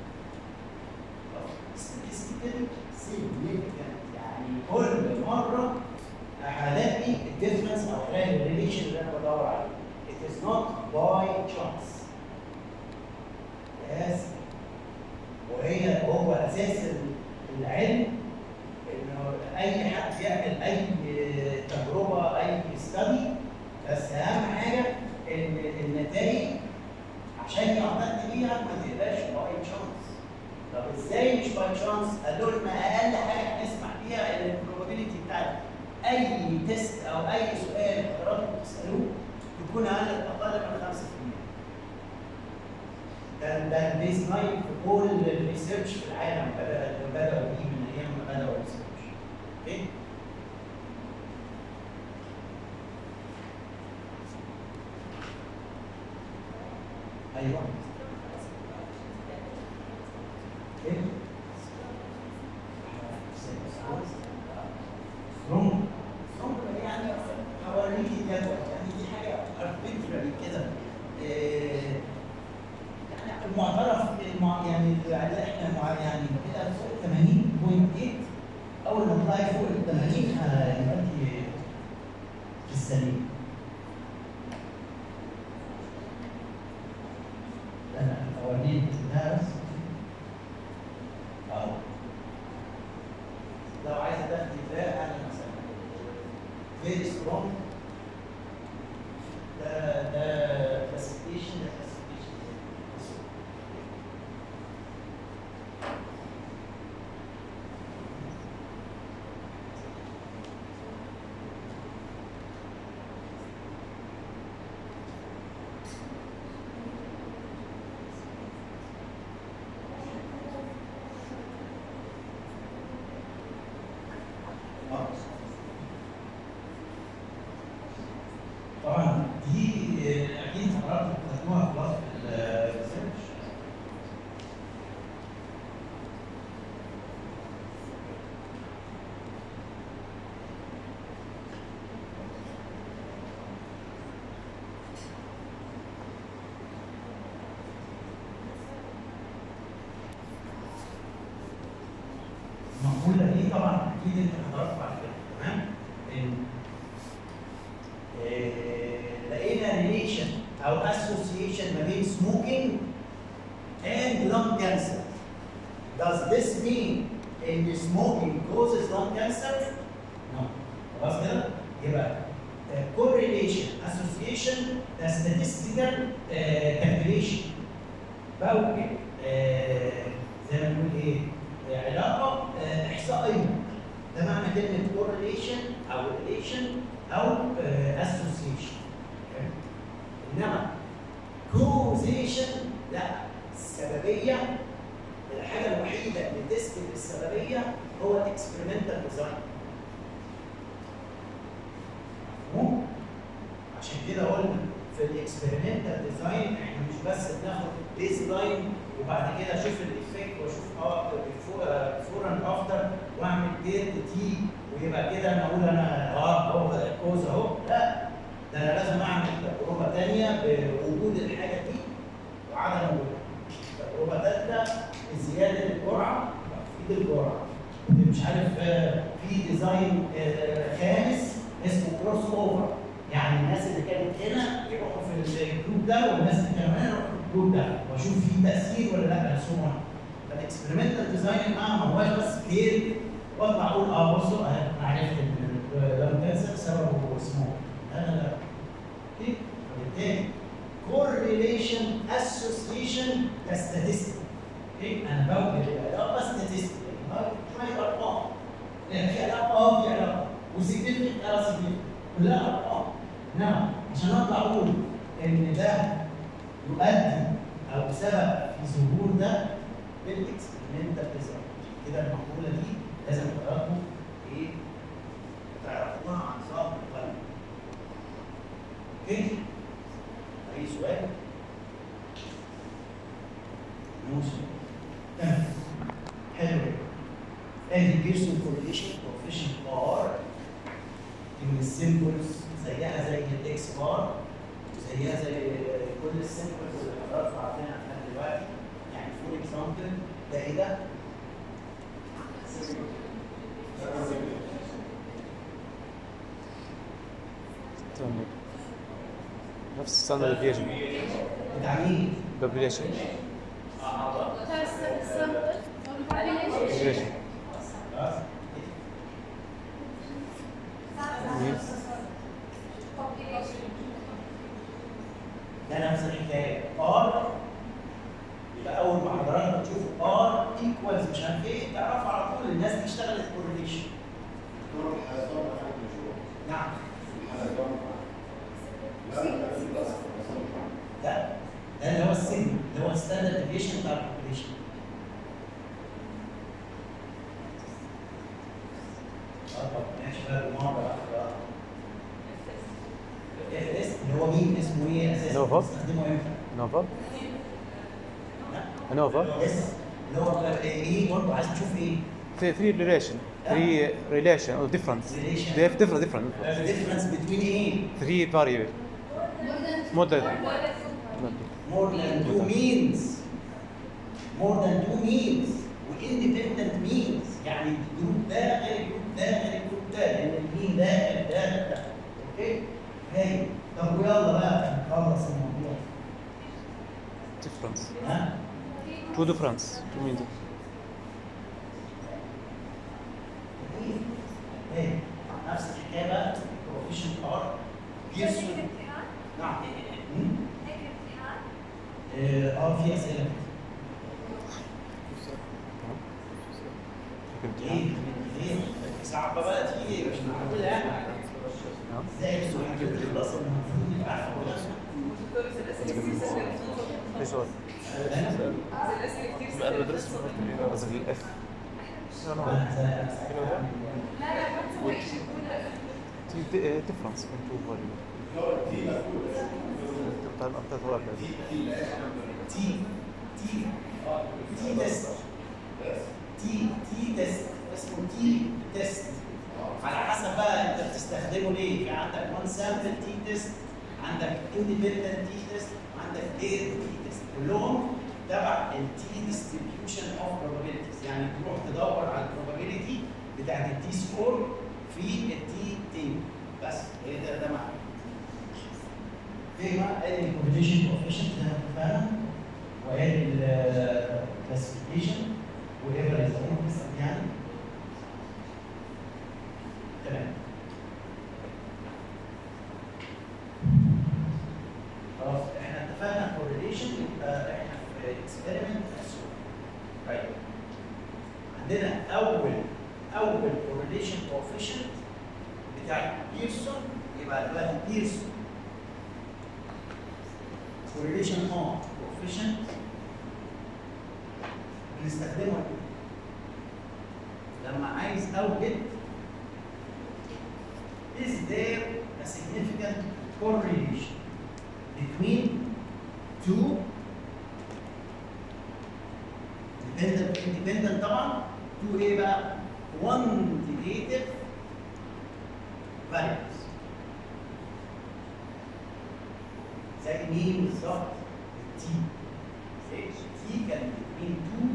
statistically significant يعني كل مره هلاقي الديفرنس او هلاقي الريليشن اللي انا بدور عليه it is not by chance yes وهي هو اساس العلم انه اي حد يعمل اي تجربه اي ستدي بس اهم حاجه ان النتائج عشان يعتد بيها ما تبقاش باي تشانس طب ازاي مش باي تشانس؟ قالوا لنا اقل حاجه هنسمح بيها ان البروبابيلتي بتاعت اي تيست او اي سؤال حضراتكم بتسالوه تكون اقل اقل من 5% ده ده البيز لاين في كل الريسيرش في العالم بدا بداوا بيه من ايام ما بداوا الريسيرش اوكي ايوه ايه سترونج سترونج يعني هوريكي الجدول يعني دي حاجه اربيترالي كده إيه، يعني المعترف المع- يعني اللي احنا مع يعني كده فوق 80.8 اول ما تطلعي فوق ال 80 هيبقى انت في السليم انا اوريك ده بس اهو لو عايزه تاخدي ده انا مثلا فيري سترونج ده ده كلاسيفيكيشن ده كلاسيفيكيشن آه. طبعا دي آه، اكيد حضراتكم خدتوها خلاص في الريسيرش المقولة دي طبعا أكيد ده statistical كالكوليشن بوجد آه، زي ما نقول ايه آه، علاقه آه، احصائيه ده معنى كلمه correlation او relation او آه، association انما causation لا السببيه الحاجه الوحيده اللي تثبت السببيه هو الاكسبيرمنتال ديزاين مفهوم؟ عشان كده قلنا في الاكسبيرمنتال ديزاين احنا مش بس بناخد بيز لاين وبعد كده اشوف الايفكت واشوف اه بيفور اند افتر واعمل ديت تي ويبقى كده انا اقول انا اه هو ده الكوز اهو لا ده انا لازم اعمل تجربه ثانيه بوجود الحاجه دي وعدم وجودها تجربه ثالثه بزياده الجرعه تفيد الجرعه مش عارف آه، في ديزاين آه، خامس اسمه كروس اوفر يعني الناس اللي كانت هنا يروحوا في الجروب ده والناس اللي كانوا هنا يروحوا في الجروب ده واشوف في تاثير ولا لا للسومه فالاكسبيرمنتال ديزاين ما ما هواش بس بير واطلع اقول اه بصوا انا عرفت ان اللون كانسر سببه سموك لا لا لا اوكي وبالتالي correlation association ده statistics اوكي انا بوجد العلاقه statistics شويه ارقام يعني في علاقه اه في علاقه وسيجنفكت اه سيجنفكت كلها ارقام نعم عشان اطلع اقول ان ده يؤدي او سبب في ظهور ده بالاكسبيرمنتال ديزاين كده المقوله دي لازم حضراتكم ايه تعرفوها عن ظهر القلب اوكي اي سؤال؟ نو سؤال تمام حلو ادي بيرسون كورليشن كوفيشنت بار من السيمبلز زيها زي الاكس بار وزيها زي كل السيمبلز اللي حضراتكم عارفينها لحد دلوقتي يعني فور اكزامبل ده ايه ده؟ تمام. نفس ستاندرد ديفيشن بتاع مين؟ population population خلاص؟ ده نفس الحكايه ار يبقى اول ما حضراتكم تشوفوا ار ايكوالز مش عارف ايه تعرفوا على طول الناس دي اشتغلت كورليشن نعم ده ده اللي هو السن اللي هو الستاندرد ديفيشن بتاع البوبيليشن اه طب ماشي بقى المره بقى اف اس اللي هو مين اسمه ايه اساسا؟ نوفا. بنستخدمه امتى؟ نوفا لا نوفا اس اللي هو ايه برضه عايز تشوف ايه؟ three relation three relation or difference Relation. they have different different difference between ايه؟ three variable more than more than two means more than two means وindependent means يعني الجروب ده غير الجروب ده غير الجروب ده لان المين ده غير ده غير ده اوكي؟ هاي طب ويلا بقى نخلص الموضوع difference ها؟ two difference two means هاي نفس الحكايه بقى بروفيشن ار بيرسون نعم مم؟ اه آه، في اسئله ايه ايه صعبه بقى تيجي مش معقول يعني ازاي بس واحد بيخلص المفروض يبقى عارف هو نفسه في سؤال انا بدرس قصدك الاف difference in two variable بتاع الأبطال هو تي تي تي تيست تي تي تيست اسمه تي تيست على حسب بقى انت بتستخدمه ليه في عندك وان سامبل تي تيست عندك اندبندنت تي تيست عندك اير تي تيست كلهم تبع التي ديستريبيوشن اوف probabilities يعني تروح تدور على البروبابيلتي بتاعت التي سكور في التي تيبل بس هي ده ده معنى فيما ادي الكومبيتيشن كوفيشنت زي ما اتفقنا وادي الكلاسيفيكيشن والايفاليزيشن يعني تمام بتاع بيرسون يبقى دلوقتي بيرسون correlation اه coefficient بنستخدمه لما عايز اوجد is there a significant correlation between two dependent independent طبعا two ايه بقى quantitative variables زي مين بالظبط التي تي كان between two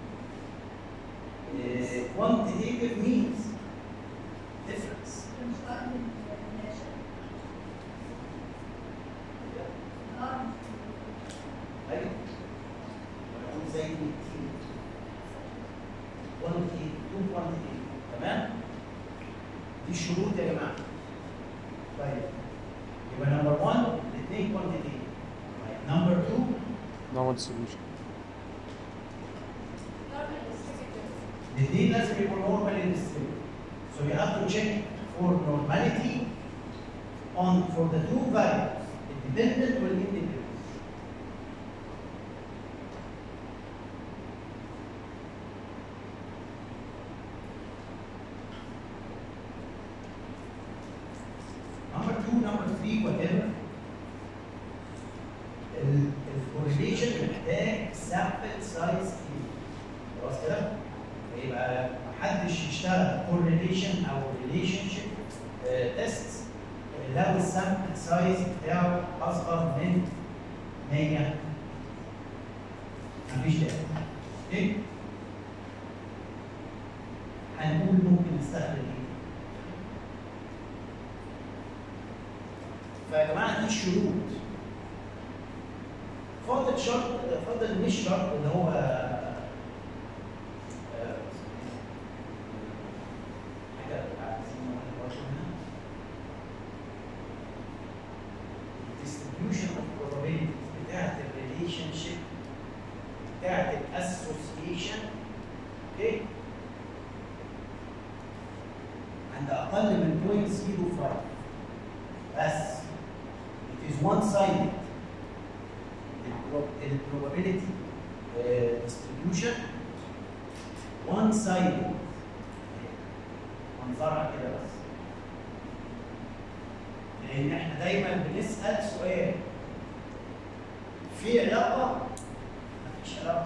uh, quantitative means difference مش أرض الريليشن أرض ايوه ونقول زي التي quantity two quantity تمام دي الشروط يا جماعه طيب يبقى نمبر 1 الاثنين quantity طيب نمبر 2 normal distribution الاثنين لازم يكون normally distributed. So you have to check for normality on for the two variables, independent or independent. Number two, number three, whatever. ال- الكورليشن محتاج sample size كبير. خلاص كده؟ يبقى محدش يشتغل كورليشن او ريليشن شيب تيست لو السامبل سايز بتاعه اصغر من 100 مفيش داعي اوكي هنقول ممكن نستخدم ايه فيا جماعه دي الشروط فاضل شرط فاضل مش شرط اللي هو آه، حاجه عايزين نقولها هنا distribution of probabilities بتاعت الريليشن شيب بتاعت الاسوسيشن اوكي عند اقل من 0.05 بس it is one sided the probability uh, distribution one sided منظرها كده بس لان احنا دايما بنسال سؤال في علاقه مفيش علاقه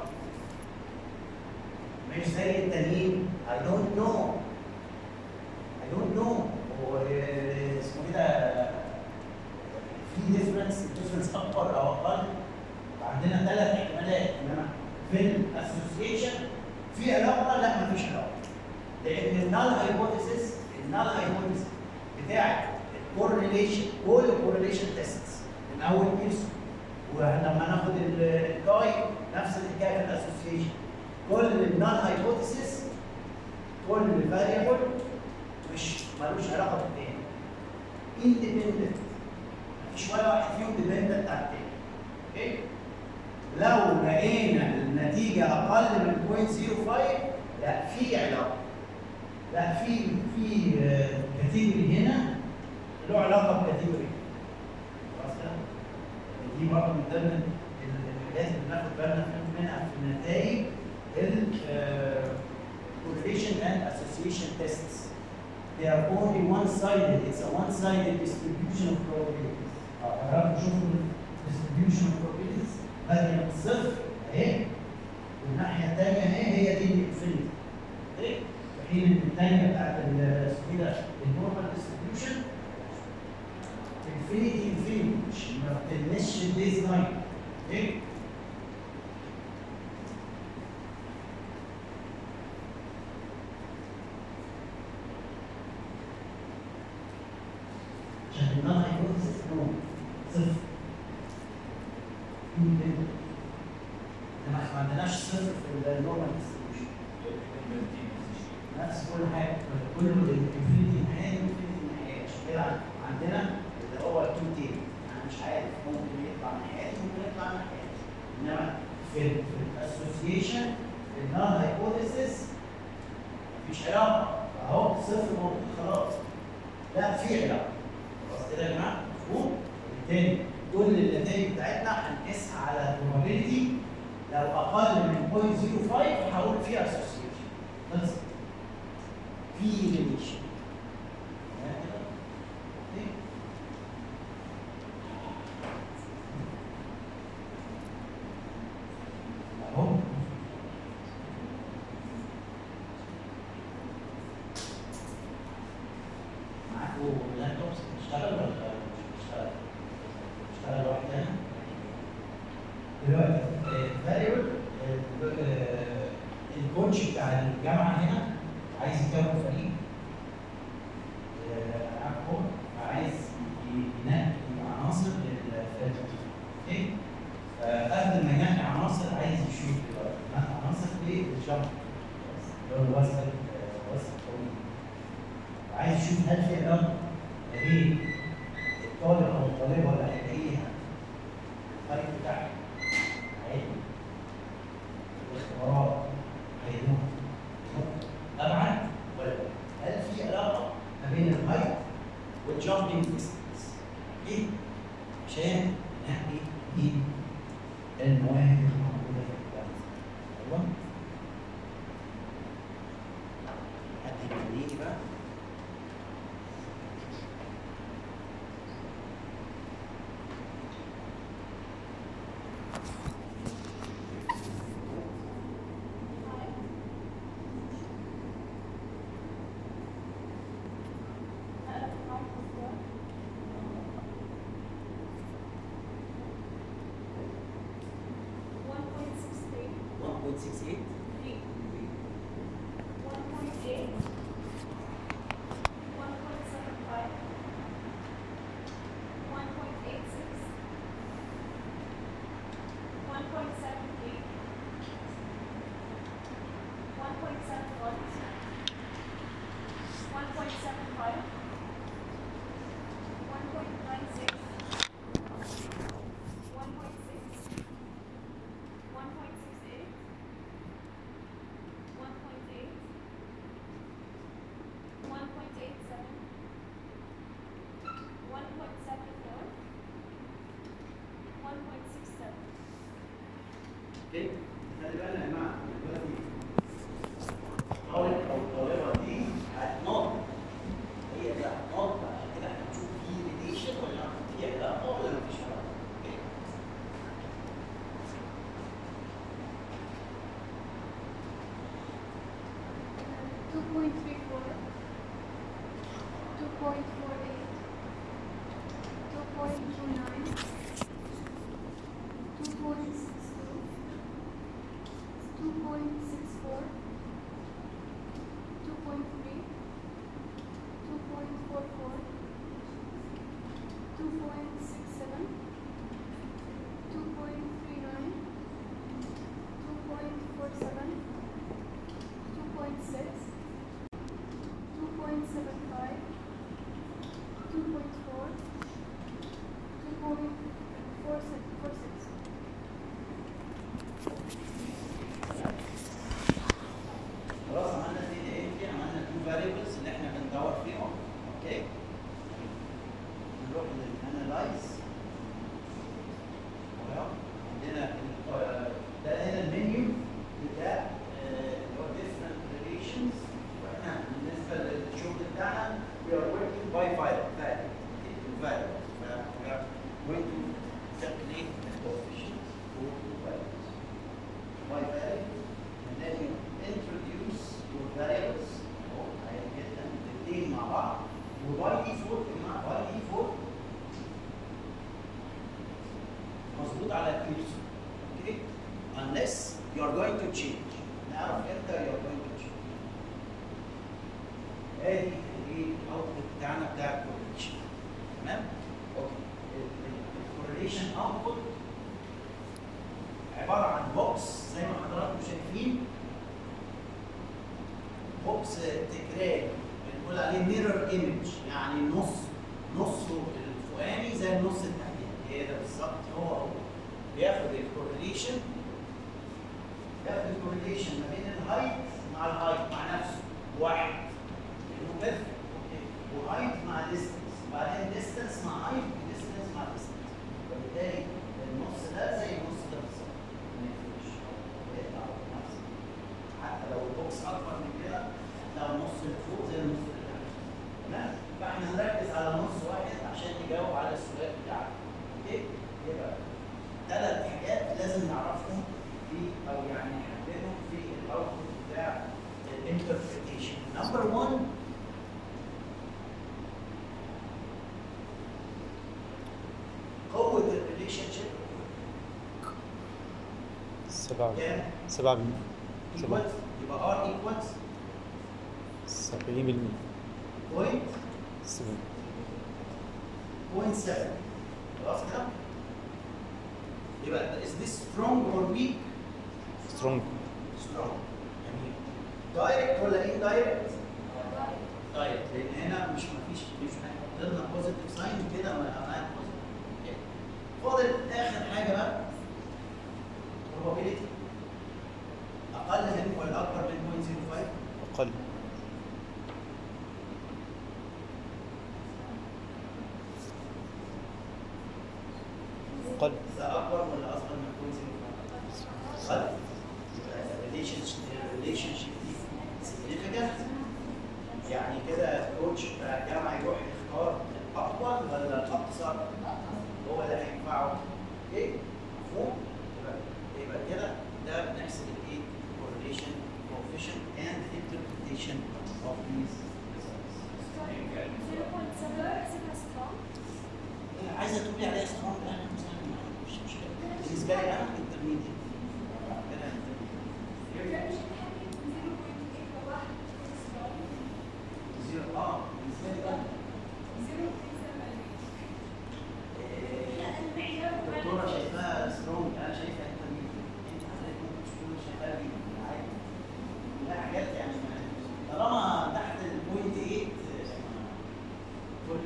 مش زي التانيين I don't know I don't know هو آه، اسمه ايه ده في ديفرنس الديفرنس اكبر او اقل عندنا ثلاث احتمالات انما في الاسوسيشن في علاقه لا مفيش علاقه لان النال هايبوثيسيس النال هايبوثيسيس بتاعت الكورليشن كل الكورليشن تيستس من اول بيرسون ولما ناخد ال- الكاي نفس الحكايه في الاسوسيشن كل النال هايبوثيسيس كل فاريبل مش ملوش علاقه بالتاني اندبندنت مفيش ولا واحد فيهم ديبندنت على التاني اوكي لو لقينا النتيجه اقل من 0.05 لا في علاقه لا في في كاتيجوري هنا له علاقه بكاتيجوري خلاص كده دي برضه من ضمن الحاجات اللي بناخد بالنا منها في النتائج ال correlation and association tests. They are only one-sided. It's a one-sided distribution of probabilities. حضراتكم شوفوا ال distribution of probabilities بادئه من الصفر اهي والناحيه الثانيه اهي هي دي الانفينيتي. اوكي؟ في حين ان الثانيه بتاعت ال- اسمه ايه ده؟ النورمال ديستريبيوشن انفينيتي انفينيتي مش ما بتلمسش البيز لاين. اوكي؟ عشان النار هيكون صفر نور صفر انما احنا ما عندناش صفر في النورمال ديستريبيوشن نفس كل حاجه كل الانفينيتي نهايه الانفينيتي نهايه عشان كده عندنا اللي هو تو تيل انا مش عارف ممكن يطلع ناحيتي ممكن يطلع ناحيتي انما في ال في الاسوسيشن النار هايبوثيسيس مفيش علاقه اهو صفر موجود خلاص لا يبقى في علاقه خلاص كده يا جماعه مفهوم بالتالي كل النتائج بتاعتنا هنقيسها على probability لو اقل من 0.05 هقول فيها association بس في relation تمام كده؟ أوكي؟ اهو معاكوا لابتوبس بتشتغل ولا مش بتشتغل؟ بتشتغل لوحدها؟ دلوقتي الفاريبل الكوتش بتاع الجامعه هنا عايز يكون فريق آه، العاب كوره فعايز ينقي عناصر للفريق اوكي فقبل ما ينقي عناصر عايز يشوف دلوقتي ينقي عناصر للجامعه اللي هو الوسط آه، الوسط الطويل عايز يشوف هل في علاقه ما بين الطالب او الطالبه اللي هيلاقيها الفريق بتاعها عادي الاختبارات هيدوها ابعد ولا لا؟ هل في علاقه ما بين الهايت والجامبنج ديستنس؟ ايه؟ عشان نحكي مين المواهب الموجوده في الكلام ايوه حد يكلمني بقى One point six three, 1.68 three. One point eight. One point seven five. One point eight six. One point seven eight. One point seven one. One point seven five. One point nine six. One point six. One point six eight. One point eight. One point eight seven. One point seven four. One point six seven. اوكي خلي بالنا يا جماعه دلوقتي الطالب او الطالبه دي هتنط هي اللي هتنط عشان كده هنشوف في ريليشن ولا في علاقه ولا مفيش علاقه اوكي Two point three four. Two point four eight. Two point two nine. Two point six two. Two point six four. Two point three. Two point four four. Two point six seven. Two point three nine. Two point four seven. Two point six. Two point seven five. Two point four. Two point four six four six. خلاص عملنا دي ايه دي عملنا تو فاريبلز اللي احنا بندور فيهم اوكي نروح للانالايز عندنا ال- آه، ده هنا المنيو بتاع آه، اللي هو different relations واحنا بالنسبه للشغل بتاعنا we are working by variable variable variable ف we are going to calculate the coefficients for variables by variable and then you introduce your variables اهو عادي جدا الاثنين مع بعض وباي ديفولت يا جماعه باي ديفولت مظبوط على الكيرسون اوكي unless you are going to change نعرف امتى you are going to change ادي الايه الاوتبوت بتاعنا بتاع الكورليشن تمام اوكي الكورليشن اوتبوت عباره عن بوكس زي ما حضراتكم شايفين بوكس تكراري بنقول عليه ميرور ايمج يعني نص نصه الفوقاني زي النص التحتاني كده بالظبط هو هو بياخد الكورليشن بياخد الكورليشن ما بين الهايت مع الهايت مع نفسه واحد لانه بيرفكت اوكي وهايت مع ديستنس ريليشن شيب سبعة كام؟ سبعة بالمية سبعة ايكوالز يبقى ار ايكوالز سبعين بالمية بوينت سبعين بوينت 7 خلاص كده؟ يبقى is this strong or weak؟ سترونج strong جميل دايركت ولا indirect؟ دايركت لان هنا مش مفيش مش هنحط لنا بوزيتيف ساين كده ما انا بوزيتيف فاضل اخر حاجه بقى probability اقل من ولا اكبر من 0.05 أقل أقل ده اكبر ولا اصغر من 0.05 اقل ريليشن ريليشن شيب دي significant يعني كده الكوتش بتاع الجامعه يروح يختار الاطول ولا الاقصر هو اللي هينفعه اوكي مفهوم يبقى يبقى كده ده بنحسب الايه correlation coefficient and interpretation of these results 0.7 حسبها strong عايزه تقولي عليها سترونج انا مش مشكله بالنسبه لي انا انترميديت انا intermediate. زيرو اه بالنسبه لي ده الدكتوره شايفاها سترونج انا شايفها انترميديت انت حضرتك ممكن تكون شايفاها دي عادي لا حاجات يعني ما- طالما تحت البوينت 8 فول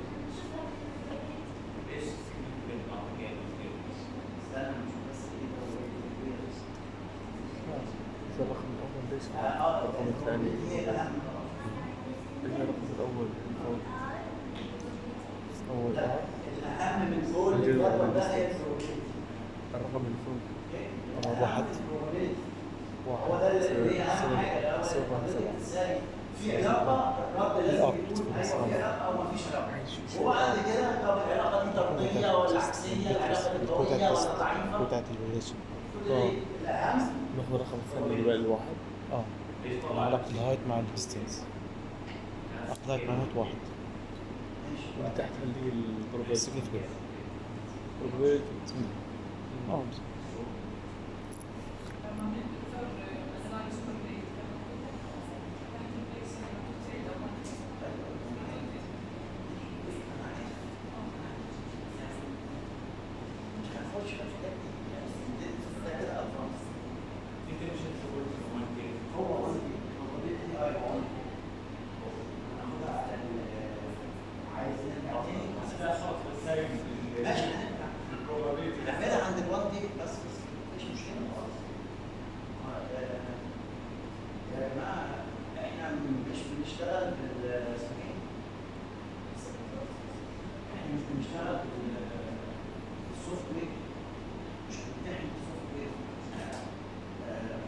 استنى نشوف بس ايه ده وايه ده وايه ده. الرقم الأول ليس اه الرقم الثاني هي الاهم إيش الرقم الأول فوق أول لا آه. الاهم من كل الجزء الجدول ده الأول. هي البروبابيلتي الرقم اللي فوق أوكي؟ أما واحد. الأهم البروبابيلتي. واحد هو ده اللي هي صفر اهم حاجه الاول صفر حضرتك سبعة ازاي في علاقه الرد لازم الأب. يكون ايوه في صفر. علاقه او ما فيش علاقه وبعد كده طب العلاقه دي طرديه ولا عكسيه العلاقه دي قويه ولا ضعيفه بتاعت الريليشن كل دي الاهم ناخذ الرقم الثاني اللي بقى الواحد اه علاقة الهايت مع الديستنس علاقة الهايت مع الهايت واحد ماشي اللي تحت اللي هي البروبابيلتي significant probability. اه مش هنخش في الحاجات دي يعني ده كده advance. هو قصدي probability I want ناخدها على ال- عايز نرجع تاني ماشي هنرجع نعملها عند الوان دي بس بس مفيش مشكله خالص آه، يا جماعه احنا مش بنشتغل بال اسمه ايه؟ احنا مش بنشتغل بال- بالسوفت وير مش بنمتحن بالسوفت وير آه،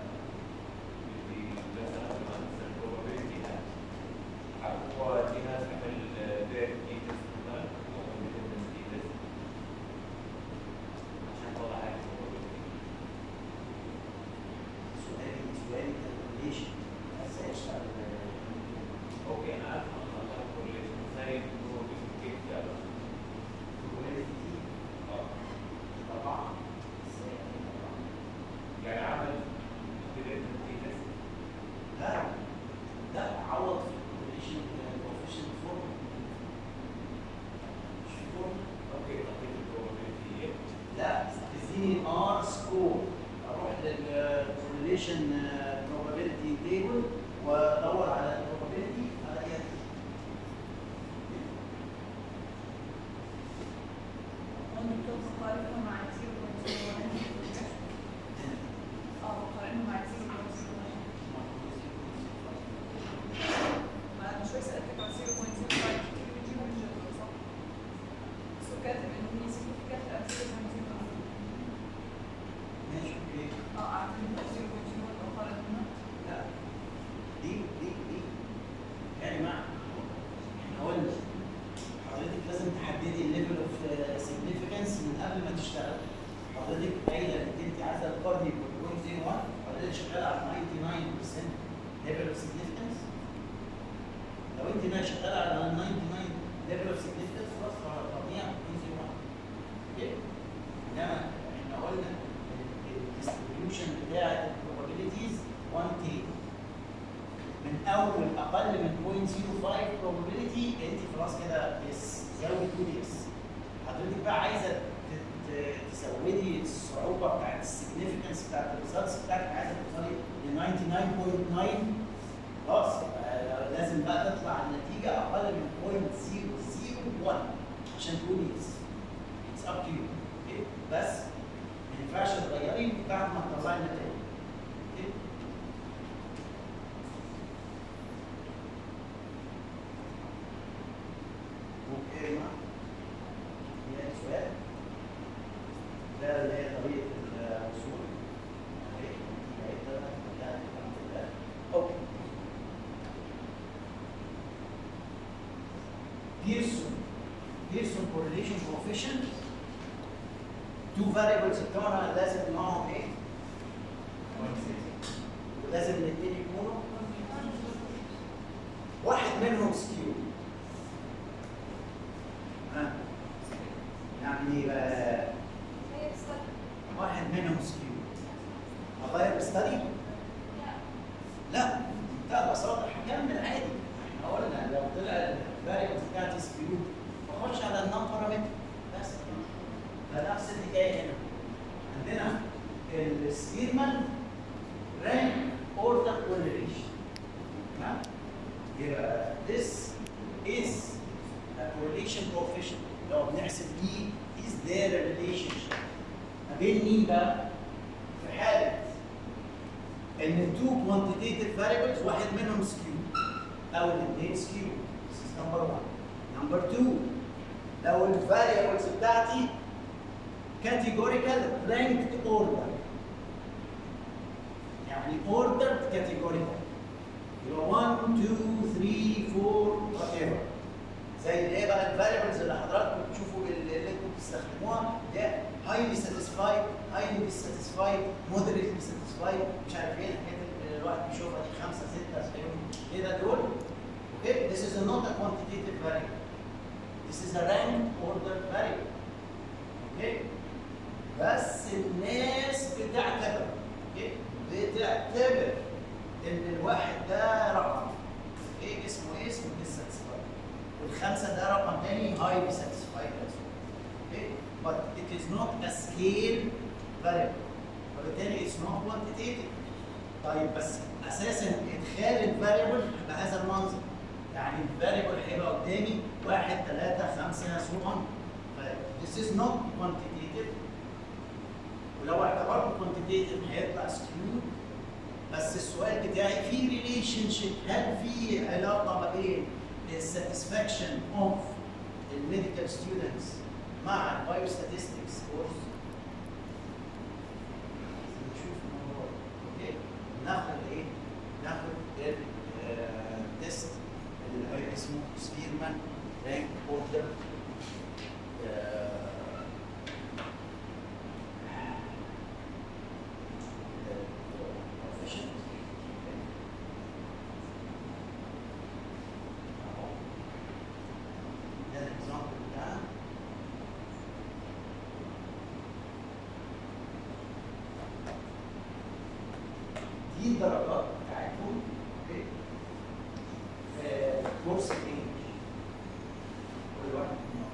سؤالي سؤالي كالكوليشن بس اشتغل اوكي انا عارف ان الله كورليشن زي هو كيف تعمل probability دي اه طبعا ازاي طبعا يعني عمل كده لا لا عوض في الكومبيتيشن كوفيشنت فورم مش في فورم اوكي حطيت البروبابيلتي لا تديني ار سكور اروح للكورليشن probability تيبل وادور على البروبابيلتي الاقيها دي. ماشي اوكي لا دي دي دي يا جماعه احنا قلنا حضرتك لازم تحددي الليفل اوف سيجنيفيكانس من قبل ما تشتغل حضرتك قايله انك انت عايزه الكارديو يكون 0.01 حضرتك شغاله على 99% ليفل اوف سيجنيفيكانس لو انت ما شغاله على 99 ليفل اوف سيجنيفيكانس خلاص طبيعي 0.01 اوكي يس زود كود يس حضرتك بقى عايزه ت- ت- تزودي الصعوبه بتاعت السيجنفكنس بتاعت الريزلتس بتاعتك عايزه توصلي ل 99.9 خلاص يبقى لازم بقى تطلع النتيجه اقل من 0.001 عشان تقولي يس اتس اب تو يو اوكي بس ما ينفعش تغيري بعد ما تطلعي النتائج اوكي اوكي يا جماعه هي سؤال ده اللي هي طريقه الوصول اهي دي عدة، لا، الحمد لله. اوكي بيرسون بيرسون كورليشن كوفيشنت تو فاريبلز بتوعنا لازم معاهم ايه؟ ولازم الاثنين يكونوا واحد منهم سكيو ها يعني ايه بقى هي بتستخدم واحد منهم سكيو اغير ستادي لا بمنتهى البساطه هكمل عادي احنا قلنا لو طلع الفاريبلز بتاعتي سكيو بخش على النون بارامتر بس فنفس الحكايه هنا عندنا السبيرمان رانك اوردر كورليشن تمام يبقى this is a correlation coefficient لو بنحسب بيه is there a relationship ما بين مين بقى؟ في حالة إن two quantitative variables واحد منهم skew أو الاثنين skew this is number one number two لو ال variables بتاعتي categorical ranked order يعني ordered categorical يبقى 1 2 3 4 whatever زي ايه بقى الفاريبلز اللي حضراتكم بتشوفوا اللي اللي انتم بتستخدموها ده highly satisfied highly dissatisfied moderately satisfied مش عارف ايه الحاجات اللي الواحد بيشوفها دي خمسه سته سبعين كده دول اوكي this is not a quantitative variable this is a ranked order variable اوكي بس الناس بتعتبر اوكي بتعتبر ان الواحد ده رقم ايه اسمه ايه اسمه dissatisfied والخمسه ده رقم تاني highly satisfied as well. okay but it is not a scale variable وبالتالي it's not quantitative طيب بس اساسا ادخال الفاريبل بهذا المنظر يعني الفاريبل هيبقى قدامي واحد ثلاثة خمسة so on ف- this is not quantitative ولو اعتبرته quantitative هيطلع skewed بس السؤال بتاعي في ريليشن شيب هل في علاقه ما بين الساتسفاكشن اوف الميديكال ستودنتس مع البايو ستاتستكس كورس نشوف الموضوع اوكي ناخد ايه ناخد التست اللي هو اسمه سبيرمان رانك اوردر coefficient. أهو. ده الاكزامبل بتاعنا دي الدرجات بتاعتهم اوكي في كورس الانجلش كل واحد منهم.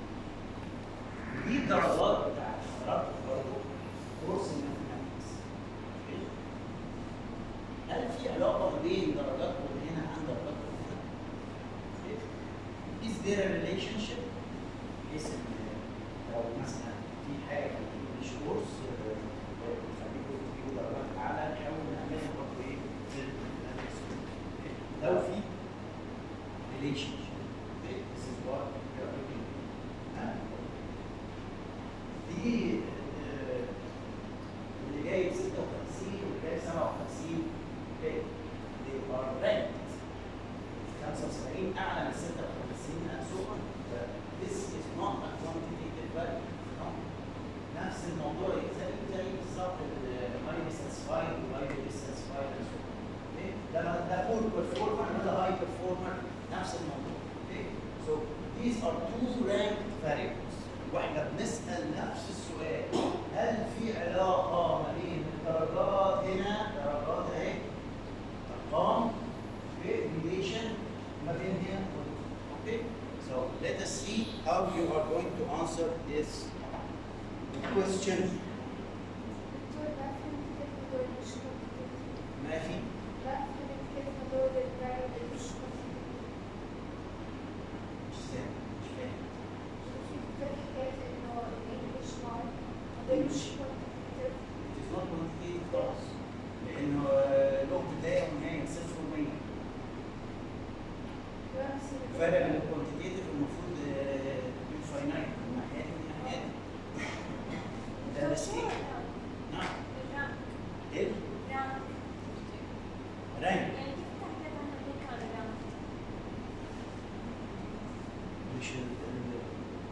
دي الدرجات بتاعت حضراتكم برضه كورس الماثيماتكس اوكي هل في علاقه ما بين درجاتكم هنا عن درجاتكم هنا؟ اوكي Is there a relationship؟ بحيث ان لو مثلا في حاجه في الانجلش كورس بتخليكم تجيبوا درجات اعلى نحاول نعملها برضه ايه في الماثيماتكس أوكي؟ لو في relationship okay? This is what we are looking at. دي آه، اللي جايب 56 واللي جايب 57 اوكي they are ranked 75 اعلى من 56 and so on But this is not a quantitative value no. نفس الموضوع زي زي بالظبط الهاي ساتسفايد والهاي dissatisfied and so on اوكي ده ده فول performer وده هاي performer نفس الموضوع اوكي so these are two ranked variables واحنا بنسال نفس السؤال هل في علاقه ما بين الدرجات هنا درجات اهي ارقام اوكي ريليشن ما بين هنا وهنا. اوكي so let's how you are going to answer this question دكتور لا فهمت كيف هدول مش quantitative. ما في لا فهمت كيف هدول الفاريبل مش quantitative. مش سامع مش فاهم كيف حكيت انه الانجلش مارك هدول مش quantitative. It is not quantitative خالص لانه له بدايه ونهايه صفر و100 نفس ال- الفرق بين الكوانتيتيف المفروض انفاينايت من ناحيه دي ومن ناحيه دي ده السكيل نعم ايه رانك مش ال ال-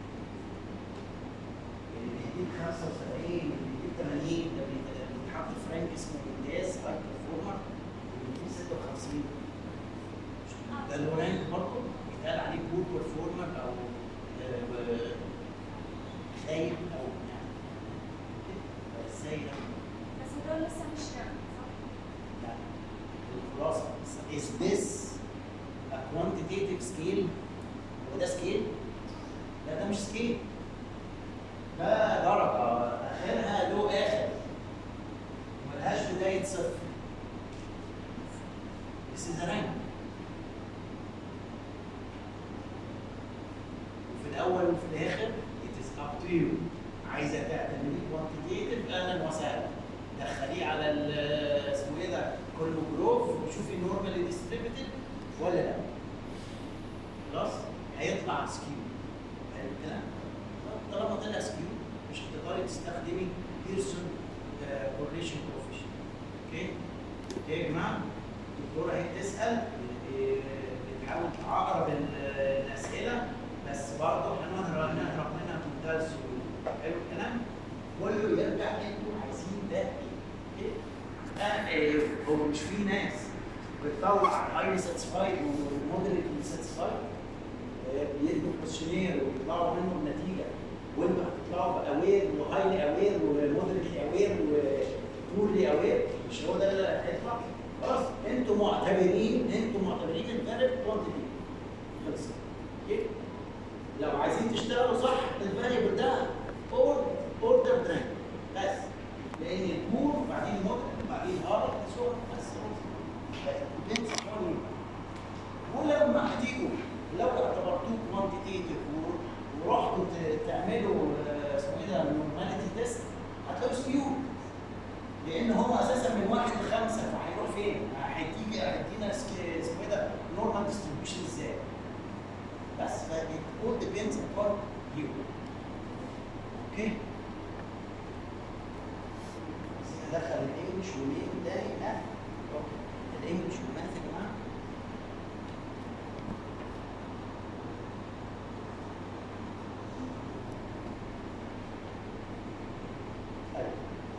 اللي بيجيب 75 اللي بيجيب 80 ده بيت- بيتحط في رانك اسمه امتياز هاي برفورمر اللي بيجيب 56 ده اللي هو رانك برضه بيتقال عليه بور برفورمر او آه، خايب او يعني ازاي ده؟ بس هدول لسه مش نعم لا الخلاصه is this a quantitative scale؟ هو ده سكيل؟ لا ده مش سكيل ده درجة آخرها له آخر ملهاش بداية صفر This is a rank وفي الأول وفي الآخر it is up to you عايزة تعتمدي quantitative أهلا وسهلا دخليه على ال- اسمه إيه ده كله جروف وشوفي نورمالي ديستريبيوتد ولا لا خلاص هيطلع سكيو حلو كده طب طالما طلع سكيو مش هتقدري تستخدمي بيرسون كورليشن كوفيشن اوكي اوكي يا جماعه الدكتوره اهي بتسال آه، بتحاول تعقرب ال- الاسئله بس برضه هنهرب نهرب منها بمنتهى السهوله حلو الكلام كله يرجع انتوا عايزين ده ايه آه، آه، هو مش في ناس بتطلع هايلي ساتسفايد ومودريتلي ساتسفايد بيدوا كويشنير ويطلعوا منه النتيجه وانتوا هتطلعوا باوير وهايلي اوير ومودريتلي اوير وبورلي اوير مش هو ده اللي هيطلع خلاص انتوا معتبرين انتوا معتبرين الفاريبل كوانتيتي خلص اوكي لو عايزين تشتغلوا صح الفاريبل ده اوردر درانك بس لان البور وبعدين مودريت وبعدين هارد بس بس depends upon you. ولما هتيجوا لو اعتبرتوه كوانتيتيف ورحتوا ت- تعملوا آه، اسمه ايه ده نورماليتي تيست هتلاقوا سكيو لان هو اساسا من واحد لخمسه فهيروح فين؟ هيديك هيدينا سك- اسمه ايه ده نورمال ديستريبيوشن ازاي؟ بس ف it all depends upon you. اوكي؟ بس ندخل الانجلش والميم تاني لا اوكي الانجلش والماث يا جماعه أيوة.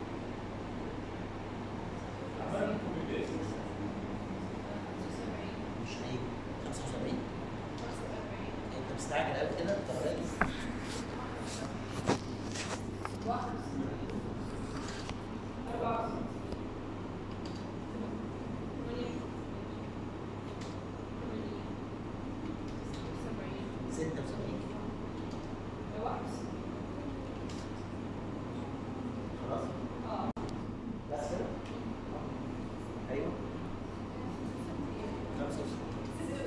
مش نايم 75 انت مستعجل قوي كده انت راجل ستة وسبعين خلاص بس كده ايوه خمسة وستين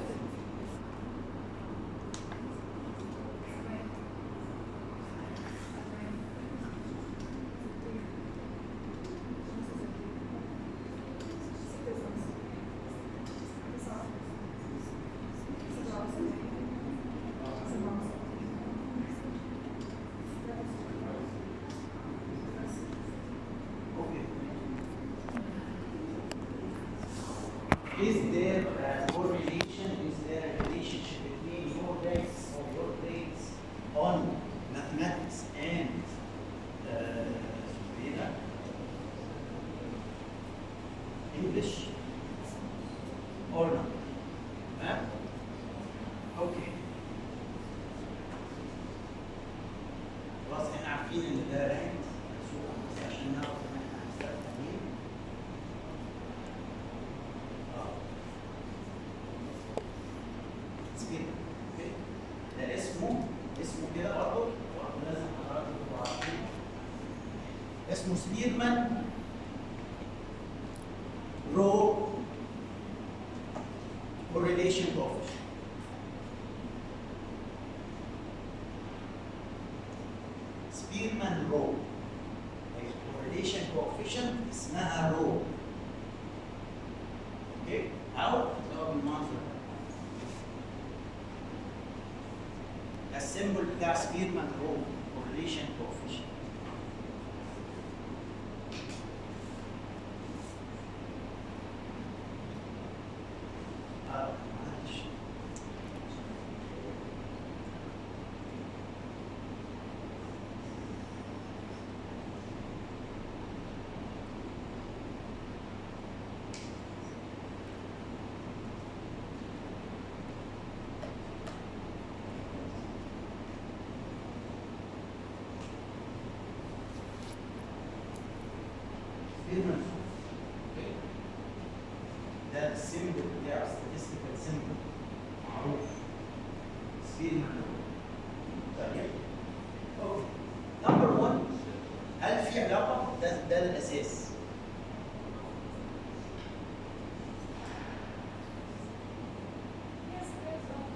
Okay. Is there a correlation, is there a relationship between your grades or your grades on mathematics and uh, you know, English or not? Huh? Okay. خلاص احنا عارفين ان ده رانك بس عشان نعرف ان احنا هنستخدم مين سكيل ده اسمه اسمه كده برضه برضه لازم حضراتكم تبقوا عارفين اسمه سبيرمان رو correlation coefficient سبيرمان رو correlation coefficient اسمها رو اوكي او اللي هو بالمنظر ده ده السيمبل بتاع سبيرمان رو correlation coefficient آه، معلش. Spearman. Okay. ده السيمبل بتاع statistical symbol معروف سبيرمان طيب اوكي نمبر 1 هل في علاقه ده ده الاساس Yes, there's a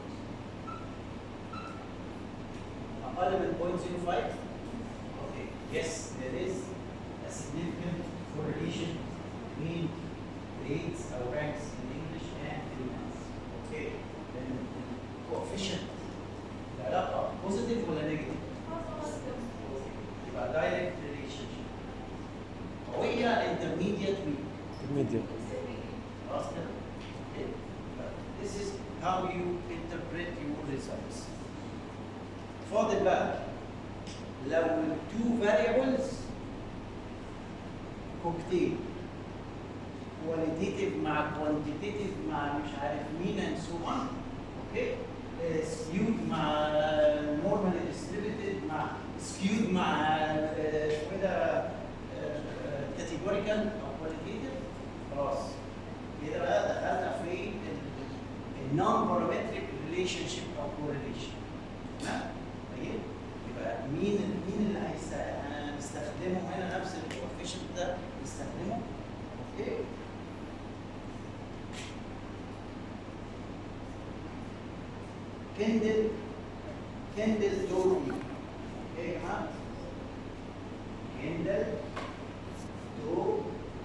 اقل من 0.05 okay yes there is a significant correlation between grades or ranks in English and in maths okay then the coefficient العلاقه positive ولا negative positive. يبقى direct relationship وهي intermediate weak الميديا خلاص كده Okay. This is how you interpret your results. فاضل بقى لو two variables كوكتيل qualitative مع quantitative مع مش عارف مين and so on اوكي skewed مع normally distributed مع skewed مع آه، اسمه ايه ده آه، categorical او qualitative خلاص كده بقى دخلنا في النون بارامتريك ريليشن شيب او كورليشن تمام طيب يبقى مين مين اللي هيست- هنستخدمه هنا نفس الكوفيشنت ده نستخدمه اوكي كندل كندل دوري اوكي يا جماعه كندل دو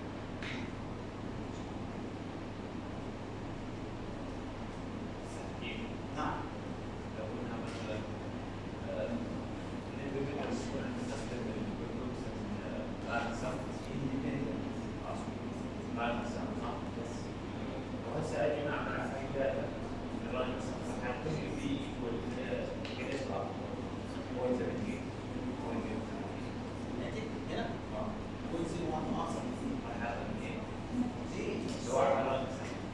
نعم لو قلنا مثلا individuals كنا نستخدم الجروبس بعد سم independent بعد سم صح؟ وهسه اجي نعمل حاجه الراجل هتكون في ايكوال كده يطلع 0.17 ناتج هنا كل زي واحد ناقص هذا منين؟ زي لو على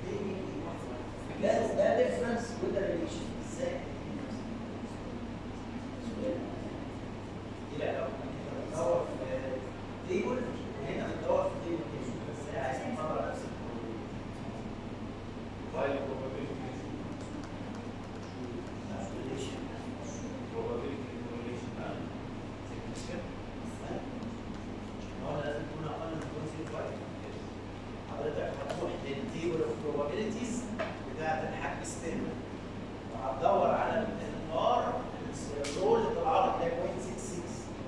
ده ده ديفرنس وذ ريليشن ازاي؟ دي علاقه بتدور في تيبل وهنا بتدور في تيبل تاني بس هي عايز تطلع نفس البروبلم While probability ريليشن probability correlation and significant هو لازم تكون اقل من 0.05 حضرتك هتروح للتيبل اوف probabilities بتاعت الحاج ستيرن وهتدور على الار الرول اللي طلع لك هتلاقي 0.66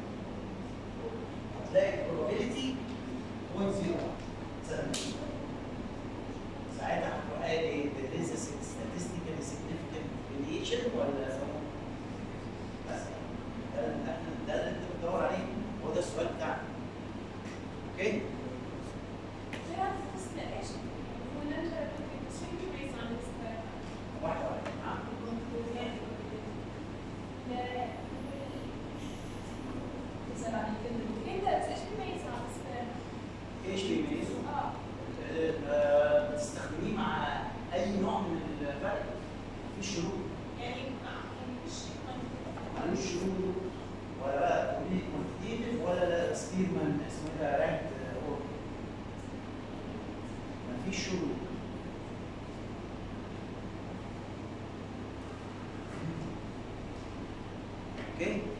هتلاقي البروبابيلتي 0.01 سنة. ساعتها هتروح قايل ايه there is a statistically significant variation ولا no؟ بس ده اللي احنا ده اللي انت بتدور عليه هو ده السؤال بتاعك اوكي؟ واحدة واحدة نعم ايش اللي يميزه؟ آه، بتستخدميه مع اي نوع من الفرق في شروط ملوش شروط ولا بقى تقولي كوانتيتيف ولا لا سبيرمان اسمه إيه ده رانك اوردر مفيش شروط اوكي